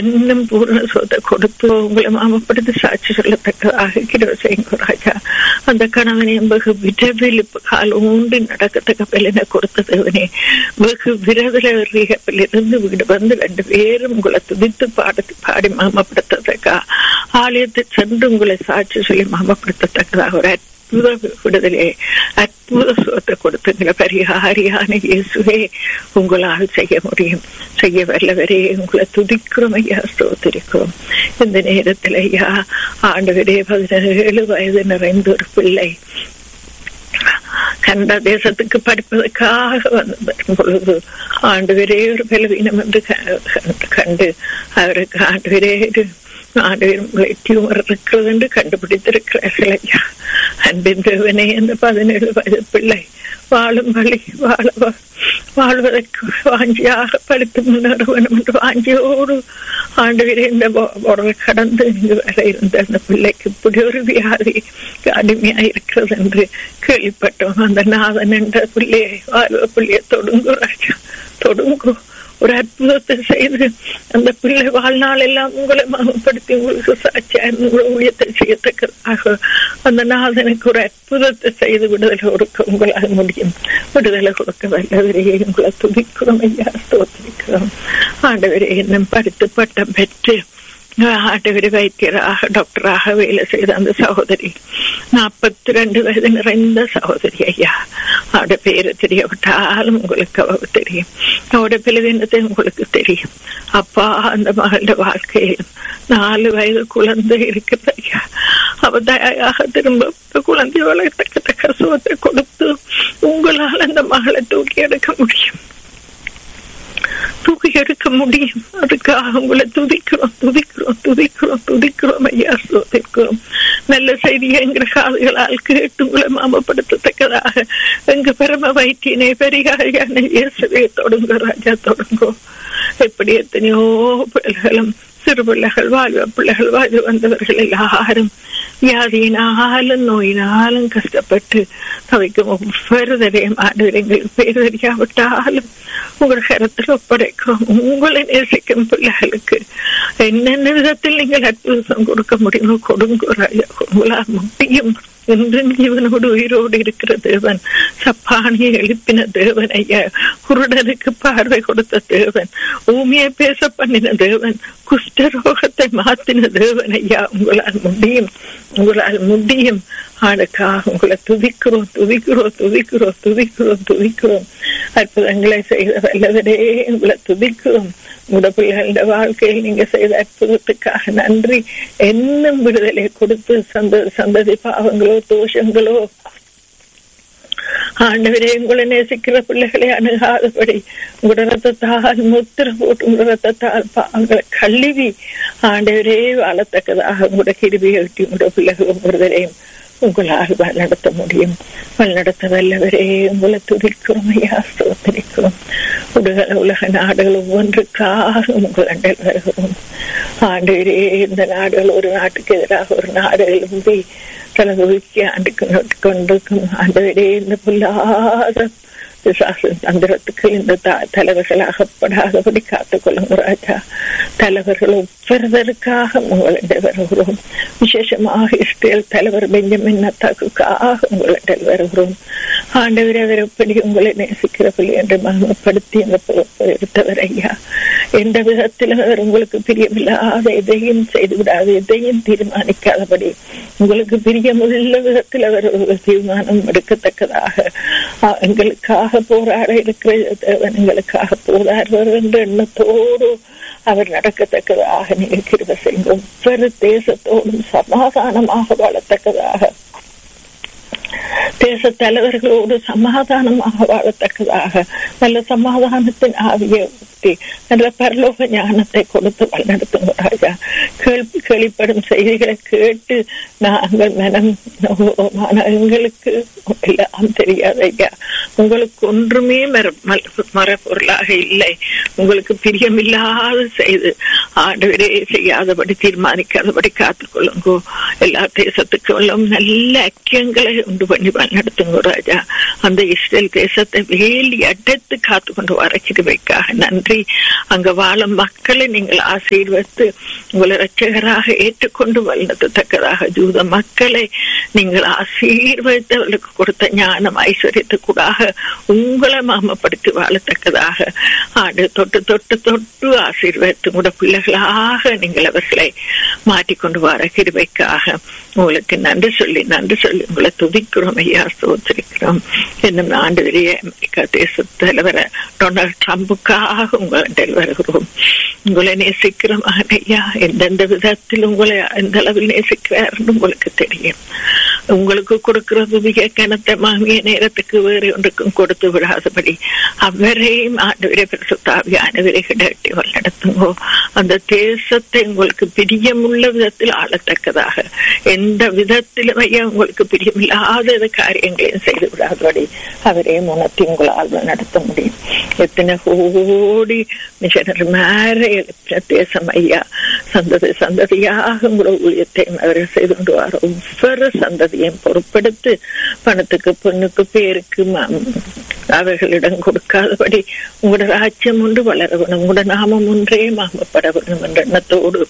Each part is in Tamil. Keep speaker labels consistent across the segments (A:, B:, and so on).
A: இன்னும் பூர்ண சொத்தை கொடுத்து உங்களை மாமப்படுத்தி சாட்சி சொல்லத்தக்கதாக கிடவு செய்யுங்க ராஜா அந்த கணவனையும் வெகு விரைவில் இப்ப கால் ஊண்டி நடக்கத்தக்க பிள்ளைனை கொடுத்த தேவனே வெகு விரைவில் இருந்து வீடு வந்து ரெண்டு பேரும் உங்களை துதித்து பாடத்து பாடி மாமப்படுத்தத்தக்கா ஆலயத்தில் சென்று உங்களை சாட்சி சொல்லி மாமப்படுத்தத்தக்கதாக ஒரு அற்புத விடுதலை அற்புத சுகத்தை கொடுத்துங்கிற பரிகாரியான இயேசுவே உங்களால் செய்ய முடியும் செய்ய வல்லவரே உங்களை துதிக்கிறோம் ஐயா ஸ்தோத்திரிக்கிறோம் இந்த நேரத்தில் ஐயா ஆண்டவரே பதினேழு வயது நிறைந்த ஒரு பிள்ளை கண்ட தேசத்துக்கு படிப்பதற்காக வந்து வரும் பொழுது ஆண்டு ஒரு பலவீனம் என்று கண்டு அவருக்கு ஆண்டு ஆண்டவர் உங்களை டியூமர் இருக்கிறது என்று கண்டுபிடித்திருக்கிறார்கள் ஐயா அன்பின் தேவனே அந்த பதினேழு வயது பிள்ளை வாழும் வழி வாழ வாழ்வதற்கு வாஞ்சியாக படித்து முன்னேற வேண்டும் என்று வாஞ்சியோடு ஆண்டவரே இந்த உடலை கடந்து இங்கு வர இருந்த அந்த பிள்ளைக்கு இப்படி ஒரு வியாதி அடிமையா இருக்கிறது என்று கேள்விப்பட்டோம் அந்த நாதன் என்ற பிள்ளையை வாழ்வ பிள்ளையை தொடுங்கு ராஜா தொடுங்கு ஒரு அற்புதத்தை செய்து அந்த பிள்ளை வாழ்நாள் எல்லாம் உங்களை மகப்படுத்தி உங்களுக்கு சாட்சியா உங்களை ஊழியத்தை செய்யத்தக்கதாக அந்த நாதனுக்கு ஒரு அற்புதத்தை செய்து விடுதலை கொடுக்க உங்களால் முடியும் விடுதலை கொடுக்க வல்லவரே உங்களை துதிக்கிறோம் ஐயா ஸ்தோத்திரிக்கிறோம் ஆண்டவரே இன்னும் படித்து பட்டம் பெற்று ஆண்டவர் வைத்தியராக டாக்டராக வேலை செய்த அந்த சகோதரி நாற்பத்தி ரெண்டு வயது நிறைந்த சகோதரி ஐயா அவட பேரு தெரியவிட்டாலும் உங்களுக்கு அவ தெரியும் அவட பிளவினத்தை உங்களுக்கு தெரியும் அப்பா அந்த மகளோட வாழ்க்கையில் நாலு வயது குழந்தை இருக்குது ஐயா அவ தயாக திரும்ப குழந்தை வளர்த்தக்க சுகத்தை கொடுத்து உங்களால் அந்த மகளை தூக்கி எடுக்க முடியும் தூக்கி எடுக்க முடியும் அதுக்காக உங்களை துதிக்கிறோம் துதிக்கிறோம் துதிக்கிறோம் துதிக்கிறோம் ஐயா சோதிக்கிறோம் நல்ல செய்தியை எங்கிற காதுகளால் கேட்டு உங்களை மாமப்படுத்தத்தக்கதாக எங்க பரம வைத்தியனை பெரியாரியான இயேசுவே தொடங்க ராஜா தொடங்கும் எப்படி எத்தனையோ பிள்ளைகளும் சிறு பிள்ளைகள் வாழ்வ பிள்ளைகள் வாழ்வு வந்தவர்கள் எல்லாரும் வியாதியினாலும் நோயினாலும் கஷ்டப்பட்டு தவிக்கும் ஒவ்வொருதரையும் ஆண்டுகிறீர்கள் பேர் தெரியாவிட்டாலும் உங்கள் கரத்தில் ஒப்படைக்கிறோம் உங்களை நேசிக்கும் பிள்ளைகளுக்கு என்னென்ன விதத்தில் நீங்கள் அற்புதம் கொடுக்க முடியுமோ கொடுங்க ராஜா உங்களால் முடியும் என்றும் ஜீவனோடு உயிரோடு இருக்கிற தேவன் சப்பானியை எழுப்பின தேவன் ஐயா குருடனுக்கு பார்வை கொடுத்த தேவன் ஊமியை பேச பண்ணின தேவன் குஷ்டரோகத்தை மாத்தின தேவன் ஐயா உங்களால் முடியும் உங்களால் முடியும் ஆளுக்காக உங்களை துதிக்கிறோம் துதிக்கிறோம் துதிக்கிறோம் துதிக்கிறோம் துதிக்கிறோம் அற்புதங்களை செய்த வல்லவரே உங்களை துதிக்கிறோம் உங்களோட பிள்ளைகளோட வாழ்க்கையில் நீங்க செய்த அற்புதத்துக்காக நன்றி என்னும் விடுதலை கொடுத்து சந்த சந்ததி பாவங்களோ தோஷங்களோ ஆண்டவரே உங்களை நேசிக்கிற பிள்ளைகளை அணுகாதபடி உங்களோட ரத்தத்தால் முத்திர போட்டு உங்களோட ரத்தத்தால் பாவங்களை கழுவி ஆண்டவரே வாழத்தக்கதாக உங்களோட கிருபியை விட்டு உங்களோட பிள்ளைகளும் விடுதலையும் உங்களால் வழிநடத்த முடியும் வழிநடத்த வல்லவரே உங்களை துதிக்கிறோம் ஐயா ஸ்தோத்திரிக்கிறோம் உலக உலக நாடுகள் ஒவ்வொன்றுக்காக உங்கள் அண்டல் வருகிறோம் ஆண்டு இந்த நாடுகள் ஒரு நாட்டுக்கு எதிராக ஒரு நாடு எழும்பி தனது உயிர்ச்சி ஆண்டுக்கு கொண்டிருக்கும் ஆண்டவரே இந்த புல்லாத தந்திரத்துக்கு இந்த தலைவர்கள் அகப்படாதபடி காத்துக்கொள்ளும் ராஜா தலைவர்கள் ஒவ்வொருவருக்காக உங்களிடம் வருகிறோம் விசேஷமாக இஸ்ரேல் தலைவர் பெஞ்சமின் நத்தாக்குக்காக உங்களிடம் வருகிறோம் ஆண்டவர் அவர் எப்படி உங்களை நேசிக்கிற பிள்ளை என்று மகப்படுத்தி இந்த பொறுப்பை எடுத்தவர் ஐயா எந்த விதத்திலும் அவர் உங்களுக்கு பிரியமில்லாத எதையும் செய்து விடாது எதையும் தீர்மானிக்காதபடி உங்களுக்கு பிரியமுள்ள விதத்தில் அவர் ஒரு தீர்மானம் எடுக்கத்தக்கதாக எங்களுக்காக போராட இருக்கிற தேவன் எங்களுக்காக போராடுவார் என்ற எண்ணத்தோடு அவர் நடக்கத்தக்கதாக நீங்கள் கிருப செய்யும் ஒவ்வொரு தேசத்தோடும் சமாதானமாக வாழத்தக்கதாக தேச தலைவர்களோடு சமாதானமாக வாழத்தக்கதாக நல்ல சமாதானத்தின் ஆவியை ஊற்றி நல்ல பரலோக ஞானத்தை கொடுத்து வழிநடத்துங்க ராஜா கேள்வி கேள்வி கேள்விப்படும் செய்திகளை கேட்டு நாங்கள் மனம் நோகமான எங்களுக்கு எல்லாம் தெரியாது ஐயா உங்களுக்கு ஒன்றுமே மர- மர- மரப்பொருளாக இல்லை உங்களுக்கு பிரியமில்லாத செய்து ஆண்டவரே செய்யாதபடி தீர்மானிக்காதபடி காத்துக்கொள்ளுங்கோ எல்லா தேசத்துக்கும் நல்ல ஐக்கியங்களை உண்டு பண்ணி நடத்துங்க ராஜா அந்த இஸ்ரேல் தேசத்தை வேலி அடைத்து காத்து கொண்டு வர கிருபைக்காக நன்றி அங்க வாழும் மக்களை நீங்கள் ஆசீர்வதித்து உங்களை ரட்சகராக ஏற்றுக்கொண்டு வழிநடத்தத்தக்கதாக ஜூத மக்களை நீங்கள் ஆசீர்வதித்து அவர்களுக்கு கொடுத்த ஞானம் ஐஸ்வர்யத்துக்கூடாக உங்களை மாமப்படுத்தி வாழத்தக்கதாக ஆண்டு தொட்டு தொட்டு தொட்டு ஆசீர்வதித்து கூட பிள்ளைகளாக நீங்கள் அவர்களை மாற்றிக்கொண்டு வர கிருபைக்காக உங்களுக்கு நன்றி சொல்லி நன்றி சொல்லி உங்களை துதிக்கிறோம் ஐயா சோதரிக்கிறோம் என்னும் ஆண்டு அமெரிக்கா தேச தலைவர் டொனால்ட் ட்ரம்புக்காக உங்களிடம் வருகிறோம் உங்களை நேசிக்கிறோம் ஐயா எந்தெந்த விதத்தில் உங்களை எந்த அளவில் நேசிக்கிறார்னு உங்களுக்கு தெரியும் உங்களுக்கு கொடுக்கிறது மிக கனத்த மாமிய நேரத்துக்கு வேறு ஒன்றுக்கும் கொடுத்து விடாதபடி அவரையும் ஆண்டவரை பிரசுத்தாவியானவரை கிடட்டி நடத்துங்கோ அந்த தேசத்தை உங்களுக்கு பிரியமுள்ள விதத்தில் ஆளத்தக்கதாக எந்த விதத்திலும் ஐயா உங்களுக்கு பிரியமில்லாத காரியங்களையும் செய்து விடாதபடி அவரையும் உணர்த்தி உங்களால் நடத்த முடியும் எத்தனை கோடி மிஷனர் மேல எழுப்பின தேசம் ஐயா சந்ததி சந்ததியாக உங்களோட ஊழியத்தையும் அவர்கள் செய்து கொண்டு வர ஒவ்வொரு சந்ததியையும் பொறுப்பெடுத்து பணத்துக்கு பொண்ணுக்கு பேருக்கு ம- அவர்களிடம் கொடுக்காதபடி உங்களோட ராஜ்யம் ஒன்று வளர வேணும் உங்களோட நாமம் ஒன்றே மாமப்பட வேணும் என்ற எண்ணத்தோடு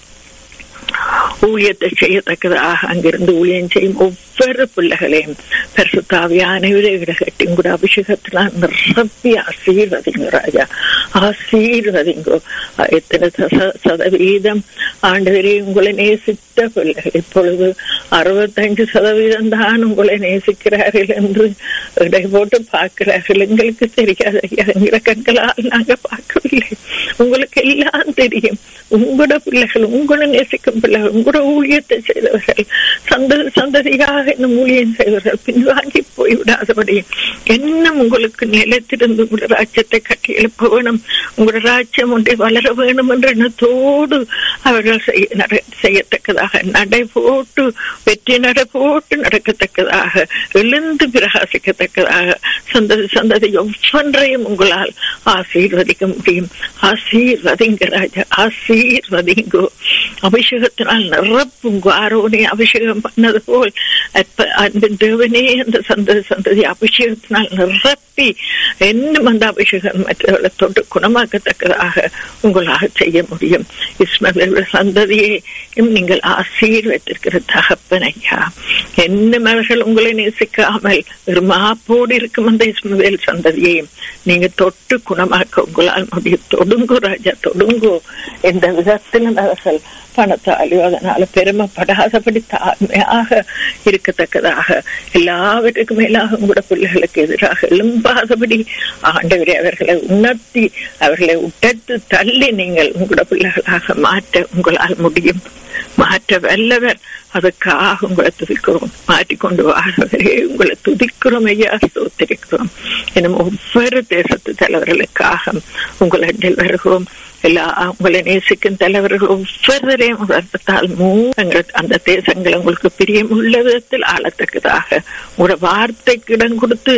A: ஊழியத்தை செய்யத்தக்கதாக அங்கிருந்து ஊழியம் செய்யும் ஒவ்வொரு பிள்ளைகளையும் பரிசுத்தாவியானவரை இடகட்டி உங்களோட அபிஷேகத்தினால் நிரப்பி ஆசீர்வதிங்க ராஜா ஆசீர்வதிங்கோ எத்தனை சத- சதவீதம் ஆண்டவரே உங்களை நேசித்த பிள்ளைகள் இப்பொழுது அறுபத்தஞ்சு சதவீதம் தான் உங்களை நேசிக்கிறார்கள் என்று இடை போட்டு பார்க்கிறார்கள் எங்களுக்கு தெரியாது ஐயா எங்களை கண்களால் நாங்க பார்க்கவில்லை உங்களுக்கு எல்லாம் தெரியும் உங்களோட பிள்ளைகள் உங்களை நேசிக்கும் பிள்ளைகள் உங்களோட ஊழியத்தை செய்தவர்கள் சந்ததி சந்ததியாக இந்த ஊழியம் செய்தவர்கள் பின்வாங்கி போய்விடாதபடி என்ன உங்களுக்கு நிலைத்திருந்து உங்களோட ராஜ்யத்தை கட்டி எழுப்ப வேணும் உங்களோட ராஜ்யம் ஒன்றை வளர வேணும் என்ற எண்ணத்தோடு அவர்கள் செய்ய நட- செய்யத்தக்கதாக நடை போட்டு வெற்றி நடை போட்டு நடக்கத்தக்கதாக எழுந்து பிரகாசிக்கத்தக்கதாக சந்ததி சந்ததி ஒவ்வொன்றையும் உங்களால் ஆசீர்வதிக்க முடியும் ஆசீர்வதிங்க ராஜா ஆசீர்வதிங்கோ அபிஷேகத்தினால் நிரப்புங்க ஆரோனே அபிஷேகம் பண்ணது போல் அற்ப அன்பின் தேவனே அந்த சந்ததி சந்ததி அபிஷேகத்தினால் நிரப்பி இன்னும் அந்த அபிஷேகம் மற்றவர்களை தொட்டு குணமாக்கத்தக்கதாக உங்களாக செய்ய முடியும் இஸ்மவேல் சந்ததியை நீங்கள் ஆசீர்வத்திருக்கிற தகப்பன் ஐயா இன்னும் அவர்கள் உங்களை நேசிக்காமல் மாப்போடு இருக்கும் அந்த இஸ்மவேல் சந்ததியையும் நீங்க தொட்டு குணமாக்க உங்களால் முடியும் தொடுங்கோ ராஜா தொடுங்கோ எந்த விதத்திலும் அவர்கள் பணத்தாலோ அதனால பெருமைப்படாதபடி தாழ்மையாக இருக்கத்தக்கதாக எல்லாவற்றுக்கும் மேலாக உங்களோட பிள்ளைகளுக்கு எதிராக எழும்பாதபடி ஆண்டவரை அவர்களை உணர்த்தி அவர்களை உட்டத்து தள்ளி நீங்கள் உங்களோட பிள்ளைகளாக மாற்ற உங்களால் முடியும் மாற்ற வல்லவர் அதுக்காக உங்களை துதிக்கிறோம் மாற்றிக்கொண்டு வாழவரே உங்களை துதிக்கிறோம் ஐயா ஸ்தோத்திரிக்கிறோம் இன்னும் ஒவ்வொரு தேசத்து தலைவர்களுக்காக உங்களிடம் வருகிறோம் எல்லா உங்களை நேசிக்கும் தலைவர்கள் ஒவ்வொருவரையும் வளர்த்தால் மூங்கள் அந்த தேசங்கள் உங்களுக்கு பிரியமுள்ள விதத்தில் ஆளத்தக்கதாக உங்களோட வார்த்தைக்கு இடம் கொடுத்து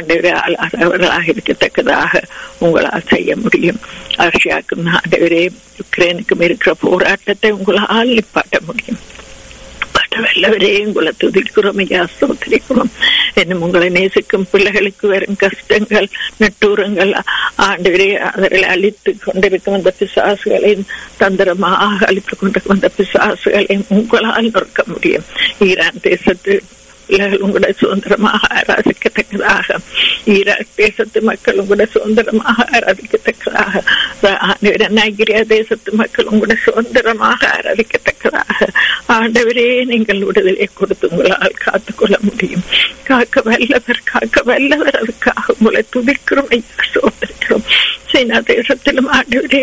A: ஆண்டவர்களாக இருக்கத்தக்கதாக உங்களால் செய்ய முடியும் ரஷ்யாவுக்கும் ஆண்டவரே யுக்ரைனுக்கும் இருக்கிற போராட்டத்தை உங்களால் நிப்பாட்ட முடியும் வல்லவரே உங்களை துதிக்கிறோம் ஐயா ஸ்தோத்திரிக்கிறோம் என்னும் உங்களை நேசிக்கும் பிள்ளைகளுக்கு வரும் கஷ்டங்கள் நட்டூரங்கள் ஆண்டவரே அவர்களை அழித்து கொண்டிருக்கும் அந்த பிசாசுகளையும் தந்திரமாக அழித்துக் கொண்டிருக்கும் அந்த பிசாசுகளையும் உங்களால் நொறுக்க முடியும் ஈரான் தேசத்து பிள்ளைகள் உங்களோட சுதந்திரமாக ஆராதிக்கத்தக்கதாக ஈராக் தேசத்து மக்கள் உங்களோட சுதந்திரமாக ஆராதிக்கத்தக்கதாக நைகிரியா தேசத்து மக்கள் உங்களோட சுதந்திரமாக ஆராதிக்கத்தக்கதாக ஆண்டவரே நீங்கள் விடுதலை கொடுத்து உங்களால் காத்துக்கொள்ள முடியும் காக்க வல்லவர் காக்க வல்லவர் அதுக்காக உங்களை துதிக்கிறோம் ஐயா சோதரிக்கிறோம் சீனா தேசத்திலும் ஆண்டவரே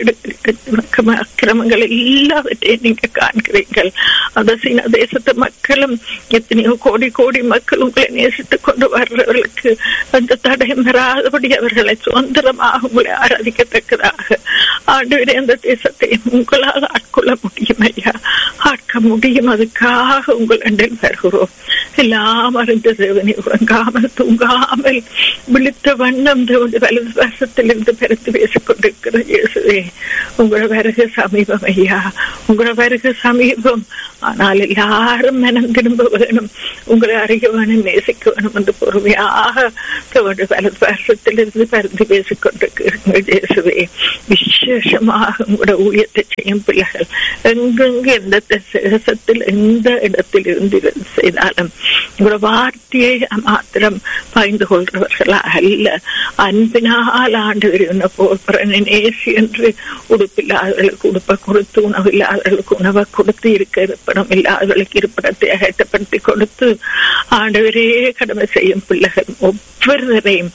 A: அக்கிரமங்கள் எல்லாவற்றையும் நீங்க காண்கிறீர்கள் அந்த சீனா தேசத்து மக்களும் எத்தனையோ கோடி கோடி மக்கள் உங்களை நேசித்துக் கொண்டு வர்றவர்களுக்கு அந்த தடயம் வராதபடி அவர்களை சுதந்திரமாக உங்களை ஆராதிக்கத்தக்கதாக ஆண்டவரே அந்த தேசத்தை உங்களால் ஆட்கொள்ள முடியும் ஐயா ஆட்க முடியும் அதுக்காக உங்கள் அண்டில் வருகிறோம் எல்லாம் அறிந்த தேவனை உறங்காமல் தூங்காமல் விழித்த வண்ணம் தேவனுடைய வலது வருஷத்திலிருந்து பிறந்து பேசிக் கொண்டிருக்கிற இயேசுவே உங்களோட வருகை சமீபம் ஐயா உங்களோட வருகை சமீபம் ஆனால் எல்லாரும் மனம் திரும்ப வேணும் உங்களை அறிய வேணும் நேசிக்க வேணும் என்று பொறுமையாக தேவனுடைய வலது வருஷத்திலிருந்து பிறந்து பேசிக் கொண்டிருக்கிறீங்க இயேசுவே விசேஷமாக உங்களோட ஊழியத்தை செய்யும் பிள்ளைகள் எங்கெங்கு எந்த தேசத்தில் எந்த இடத்தில் இருந்து செய்தாலும் உங்களோட வார்த்தையை மாத்திரம் பாய்ந்து கொள்றவர்களா அல்ல அன்பினால் ஆண்டு உன்னை போகிறேன் நேசி என்று உடுப்பில்லாதவர்களுக்கு உடுப்பை கொடுத்து உணவு இல்லாதவர்களுக்கு உணவை கொடுத்து இருக்க இருப்பிடம் இல்லாதவர்களுக்கு இருப்பிடத்தை அகட்டப்படுத்தி கொடுத்து ஆண்டவரே கடமை செய்யும் பிள்ளைகள் ஒவ்வொருவரையும்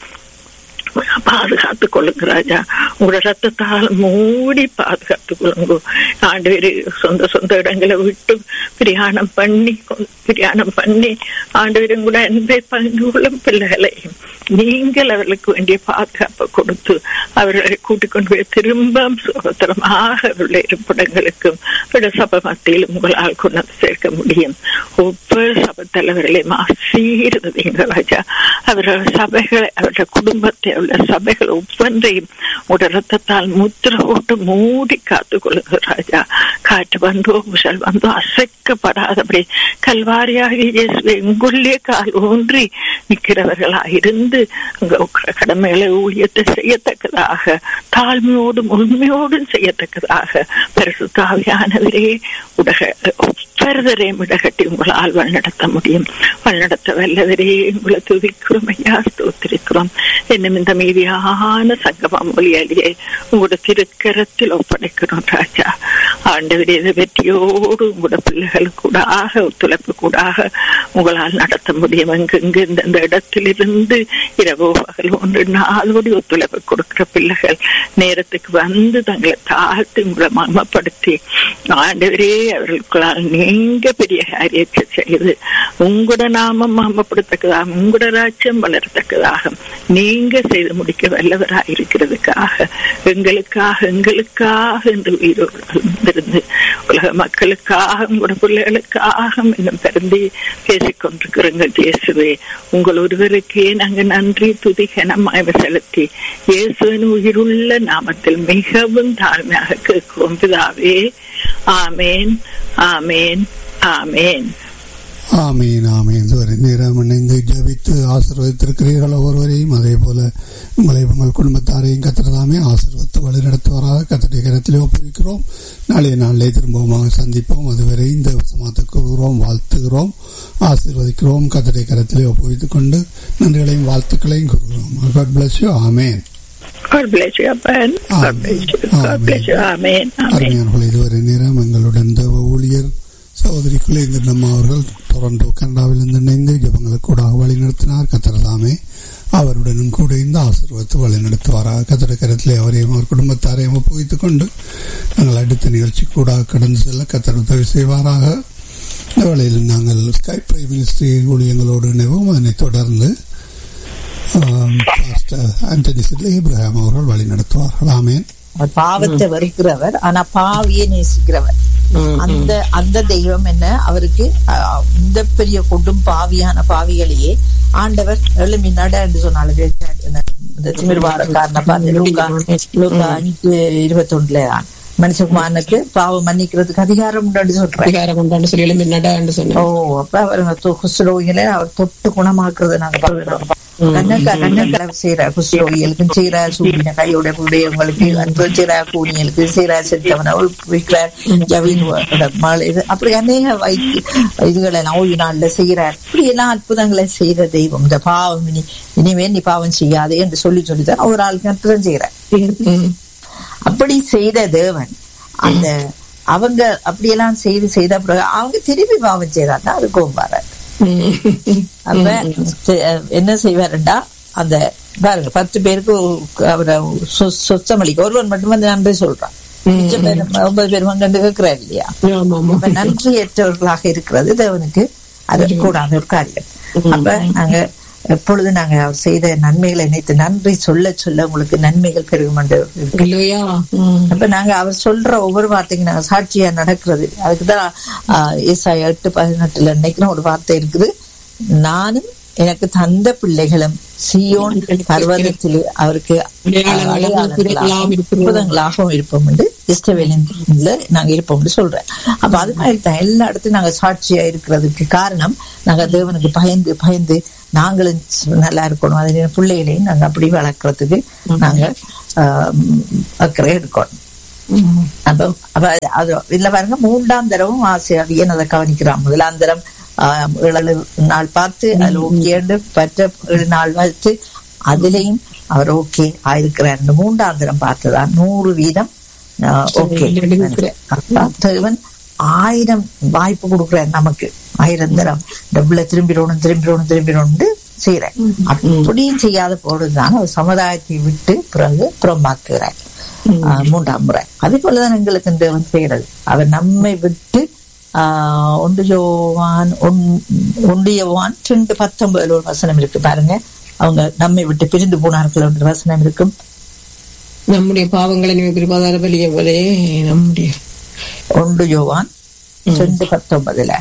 A: பாதுகாத்துக் கொள்ளுங்க ராஜா உங்களோட ரத்தத்தால் மூடி பாதுகாத்துக் கொள்ளுங்க ஆண்டு சொந்த சொந்த இடங்களை விட்டு பிரயாணம் பண்ணி பிரயாணம் பண்ணி ஆண்டு கூட அன்பை பங்கு கொள்ளும் பிள்ளைகளையும் நீங்கள் அவர்களுக்கு வேண்டிய பாதுகாப்பை கொடுத்து அவர்களை கூட்டிக் கொண்டு போய் திரும்ப சுதந்திரமாக அவருடைய இருப்பிடங்களுக்கும் சபை மத்தியில் உங்களால் கொண்டு சேர்க்க முடியும் ஒவ்வொரு சபை தலைவர்களையும் ஆசீர்வதிங்க ராஜா அவர்கள் சபைகளை அவருடைய குடும்பத்தை உள்ள சபைகள் ஒவ்வொன்றையும் உடைய ரத்தத்தால் முத்திர போட்டு மூடி காத்து கொள்ளுங்க ராஜா காற்று வந்தோ புஷல் வந்தோ அசைக்கப்படாதபடி கல்வாரியாக இயேசுவை உங்களுடைய கால் ஊன்றி நிற்கிறவர்களாக இருந்து கடமைகளை ஊழியத்தை செய்யத்தக்கதாக தாழ்மையோடும் உண்மையோடும் செய்யத்தக்கதாக பரிசுத்தாவியானவரே உடக ஒவ்வொருவரையும் இடகட்டி உங்களால் வழிநடத்த முடியும் வழிநடத்த வல்லவரே உங்களை துதிக்கிறோம் ஐயா ஸ்தோத்திரிக்கிறோம் என்னும் இந்த மீதியான சங்கமம் மொழியாளியை உங்களோட திருக்கரத்தில் ஒப்படைக்கிறோம் ராஜா ஆண்டவரே இதை வெற்றியோடு உங்களோட பிள்ளைகள் கூடாக ஒத்துழைப்பு கூடாக உங்களால் நடத்த முடியும் எங்கெங்கு இந்த இடத்திலிருந்து இரவோ பகல் ஒன்று நாளோடு ஒத்துழைப்பு கொடுக்கிற பிள்ளைகள் நேரத்துக்கு வந்து தங்களை தாழ்த்தி உங்களை மர்மப்படுத்தி ஆண்டவரே அவர்களுக்குள்ளால் நீங்க பெரிய காரியத்தை செய்து உங்களோட நாமம் மர்மப்படுத்தக்கதாக உங்களோட ராஜ்யம் வளரத்தக்கதாக நீங்க செய்து முடிக்க வல்லவராக இருக்கிறதுக்காக எங்களுக்காக எங்களுக்காக என்று உயிரோடு உலக மக்களுக்காக உங்களோட பிள்ளைகளுக்காக இன்னும் பிறந்து பேசிக்கொண்டிருக்கிறோங்க இயேசுவே உங்கள் ஒருவருக்கே நாங்க நன்றி துதி கனமாய்வு செலுத்தி இயேசுவின் உயிருள்ள நாமத்தில் மிகவும் தாழ்மையாக கேட்கிறோம் பிதாவே ஆமேன் ஆமேன் ஆமேன்
B: ஆமீன் ஆமீன் இதுவரை நேரம் இணைந்து ஜபித்து ஆசீர்வதித்திருக்கிறீர்கள் ஒவ்வொருவரையும் அதே போல உங்களை உங்கள் குடும்பத்தாரையும் கத்திரதாமே ஆசீர்வத்து வழிநடத்துவராக கத்தடைய கரத்திலே ஒப்புவிக்கிறோம் நாளைய நாளிலே திரும்பமாக சந்திப்போம் அதுவரை இந்த சமாத்துக்கு கூறுகிறோம் வாழ்த்துகிறோம் ஆசீர்வதிக்கிறோம் கத்தடைய கரத்திலே ஒப்புவித்துக் கொண்டு நன்றிகளையும் வாழ்த்துக்களையும் கூறுகிறோம் God bless you amen
A: God bless you, Amen. God bless you. God bless you. Amen. Amen.
B: அருமையானவர்கள் இதுவரை நேரம் எங்களுடன் தேவ ஊழியர் சகோதரி குலேந்திரன் அவர்கள் டொரண்டோ கனடாவிலிருந்து இணைந்து ஜபங்களுக்கு கூட வழி நடத்தினார் கத்திரதாமே அவருடனும் கூட இந்த ஆசீர்வத்து வழி நடத்துவாராக கத்திர கரத்திலே அவரையும் அவர் குடும்பத்தாரையும் ஒப்புவித்துக் கொண்டு நாங்கள் அடுத்த நிகழ்ச்சி கூட கடந்து செல்ல கத்தர் உதவி செய்வாராக இந்த வேளையில் நாங்கள் ஸ்கை பிரைம் மினிஸ்ட்ரி ஊழியங்களோடு இணைவோம் அதனைத் தொடர்ந்து ஆண்டனி சிட்ல இப்ராஹிம் அவர்கள் வழி நடத்துவார்கள் ஆமேன்
C: பாவத்தை வெறுக்கிறவர் ஆனா பாவியை நேசிக்கிறவர் அந்த அந்த தெய்வம் என்ன அவருக்கு இந்த பெரிய கொடும் பாவியான பாவிகளையே ஆண்டவர் எழுமி நட என்று சொன்னாலும் இந்த திமிர்வாரக்காரனை பார்த்து அஞ்சு இருபத்தி ஒன்றுல தான் மனுஷகுமாரனுக்கு பாவம் மன்னிக்கிறதுக்கு அதிகாரம் உண்டு சொல்றேன்
D: அதிகாரம் உண்டான்னு சொல்லி எழுமி நடன்னு சொன்னோம்
C: ஓ அப்ப அவருங்க குஷ்ரோகிகளை அவர் தொட்டு குணமாக்குறத நாங்க பாக்குறோம் கண்ணக்கா கண்ணக்கா செய்யற குஷ்ரோகிகளுக்கும் செய்யற சூடின கையோட உடையவங்களுக்கு அன்பு செய்யற கூனியலுக்கு செய்யற செத்தவனை விற்கிறார் ஜவீன் மழை இது அப்படி அநேக வைத்து இதுகளை எல்லாம் ஓய்வு நாள்ல செய்யறார் இப்படி எல்லாம் அற்புதங்களை செய்யற தெய்வம் இந்த பாவம் இனி இனிமே நீ பாவம் செய்யாதே என்று சொல்லி சொல்லித்தான் ஒரு ஆளுக்கு அற்புதம் செய்யறார் அப்படி செய்த தேவன் அந்த அவங்க அப்படியெல்லாம் செய்து செய்த பிறகு அவங்க திருப்பி பாவம் செய்தாதான் அது கோபம் வராது அப்ப செ- என்ன செய்வாருண்டா அந்த பாருங்க பத்து பேருக்கு அவரை சொ- சொச்சமளிக்க ஒருவன் மட்டும் வந்து நன்றி சொல்றான் மிச்சம் பேர் ஒன்பது பேர் வந்து கேட்கிறாரு இல்லையா
D: ஆமா ஆமா
C: அப்ப நன்றியற்றவர்களாக இருக்கிறது தேவனுக்கு அது கூடாத ஒரு காரியம் அப்ப நாங்க எப்பொழுது நாங்க அவர் செய்த நன்மைகளை நினைத்து நன்றி சொல்ல சொல்ல உங்களுக்கு நன்மைகள் பெருகும் என்று இருக்கு.
D: இல்லையா ம்.
C: அப்ப நாங்க அவர் சொல்ற ஒவ்வொரு வார்த்தைக்கும் நாங்க சாட்சியா நடக்கிறது அதுக்குதான் ஆஹ், ஏசாயா எட்டு பதினெட்டுல நினைக்கிறோம் ஒரு வார்த்தை இருக்குது நானும் எனக்கு தந்த பிள்ளைகளும் சியோன் பர்வதத்திலே அவருக்கு
D: அடையாளங்களாகவும் அற்புதங்களாகவும் இருக்கிறோம்.
C: அற்புதங்களாகவும் இருப்போம் என்று இஷ்டவேலின்ல நாங்க இருப்போம் சொல்றேன் அப்ப அது மாதிரி தான் எல்லா இடத்துலயும் நாங்க சாட்சியா இருக்கிறதுக்கு காரணம் நாங்க தேவனுக்கு பயந்து பயந்து நாங்களும் நல்லா இருக்கணும் அதே நேரம் பிள்ளைகளையும் நாங்க அப்படி வளர்க்கறதுக்கு நாங்க ஆஹ், அக்கறை எடுக்கணும்
D: ம்.
C: அப்ப அப்ப அது இதுல பாருங்க மூன்றாம் தரவும் ஆசிரியர் அதை கவனிக்கிறான் முதலாம் தரம் ஆஹ், ஏழு நாள் பார்த்து அதுல ஓகே பற்ற ஏழு நாள் வச்சு அதுலயும் அவர் ஓகே ஆயிருக்கிறார் இந்த மூன்றாம் தரம் பார்த்ததான் நூறு வீதம் ஓகே தேவன் ஆயிரம் வாய்ப்பு கொடுக்குறார் நமக்கு ஆயிரம் தரம் டபுள திரும்பிடணும் திரும்பிடணும் திரும்பிடணும்னு செய்யறேன் அப்படியும் செய்யாத பொழுதுதான் அவர் சமுதாயத்தை விட்டு பிறகு புறம்பாக்குகிறார் ஆஹ் மூன்றாம் முறை அதே போலதான் எங்களுக்கு தேவன் செய்யறது அவர் நம்மை விட்டு ஆஹ் ஒன்று யோவான் ஒன்- ஒன்று யோவான் ரெண்டு பத்தொன்பதுல ஒரு வசனம் இருக்கு பாருங்க அவங்க நம்மை விட்டு பிரிந்து போனார்கள் என்ற வசனம் இருக்கும்
D: நம்முடைய பாவங்களை நீ கிருபாதார பலியவரே நம்முடைய
C: ஒன்று யோவான் ரெண்டு பத்தொன்பதுல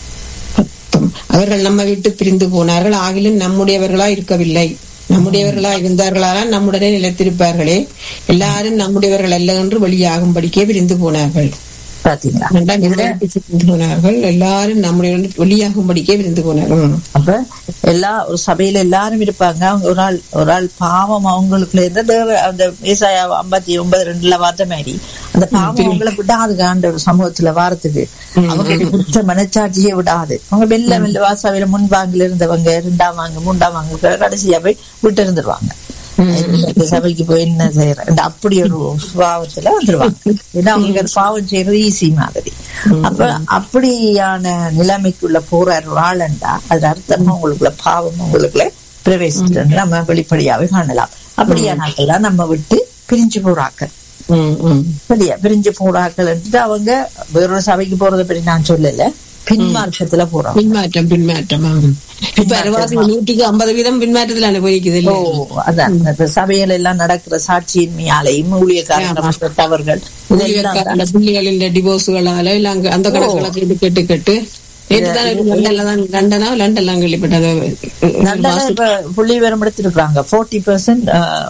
D: பத்தம். அவர்கள் நம்ம விட்டு பிரிந்து போனார்கள் ஆகிலும் நம்முடையவர்களா இருக்கவில்லை நம்முடையவர்களா இருந்தார்களானால் நம்முடனே நிலைத்திருப்பார்களே எல்லாரும் நம்முடையவர்கள் அல்ல என்று வெளியாகும்படிக்கே பிரிந்து போனார்கள்
C: பாத்தீங்களா
D: ரெண்டாம் விட்டு பிரிந்து போனார்கள் எல்லாரும் நம்முடைய வெளியாகும்படிக்கே பிரிந்து போனார்கள் ம்.
C: அப்ப எல்லா ஒரு சபையில எல்லாரும் இருப்பாங்க அவங்க ஒரு ஆள் ஒரு ஆள் பாவம் அவங்களுக்குள்ள இருந்த தேவ அந்த ஏசாயா ஐம்பத்தி ஒன்பது ரெண்டுல பார்த்த மாதிரி அந்த பாவம் அவங்களை விடாது ஆண்ட ஒரு சமூகத்துல வாரத்துக்கு அவங்க குற்ற மனச்சாட்சியே விடாது அவங்க மெல்ல மெல்ல வாசாவில முன்பாங்கில இருந்தவங்க ரெண்டாம் வாங்க மூன்றாம் வாங்க கடைசியா போய் விட்டு இருந்துருவாங்க இந்த சபைக்கு போய் என்ன செய்யற அப்படி ஒரு பாவத்துல வந்துருவாங்க ஏன்னா அவங்க அது பாவம் செய்யறது ஈஸி மாதிரி அப்ப அப்படியான நிலைமைக்குள்ள போறார் ஒரு ஆளுண்டா அது அர்த்தமா உங்களுக்குள்ள பாவம் உங்களுக்குள்ள பிரவேசிட்டு நம்ம வெளிப்படையாவே காணலாம் அப்படியானாக்கள் தான் நம்ம விட்டு பிரிஞ்சு போறாக்கள்
D: ம், ம்.
C: சரியா பிரிஞ்சு போறாக்கள் அவங்க வேறொரு சபைக்கு போறதை பற்றி நான் சொல்லல பின்மார்க்கத்துல போறோம்
D: பின்மாற்றம் பின்மாற்றம் ஆமாம். இப்ப அறுபது நூற்றுக்கு ஐம்பது வீதம் பின்மாற்றத்தில் அனுபவிக்குது
C: ஓ
D: இல்ல
C: அதான் இந்த சபையில எல்லாம் நடக்கிற சாட்சியின்மையாலையும் ஊழியக்காரர்கள் தவறுகள் இதெல்லாம் தான்.
D: அந்த பிள்ளைகளின் டிவோர்ஸுகளால இல்ல அங்க அந்த கணக்குகளை கேட்டு கேட்டு கேட்டு நேற்று தான் லண்டன்ல தான் லண்டனா லண்டன்லாம் கேள்விப்பட்டது
C: நல்லதா இப்ப புள்ளி விவரம் எடுத்திருக்காங்க போர்ட்டி பெர்சென்ட்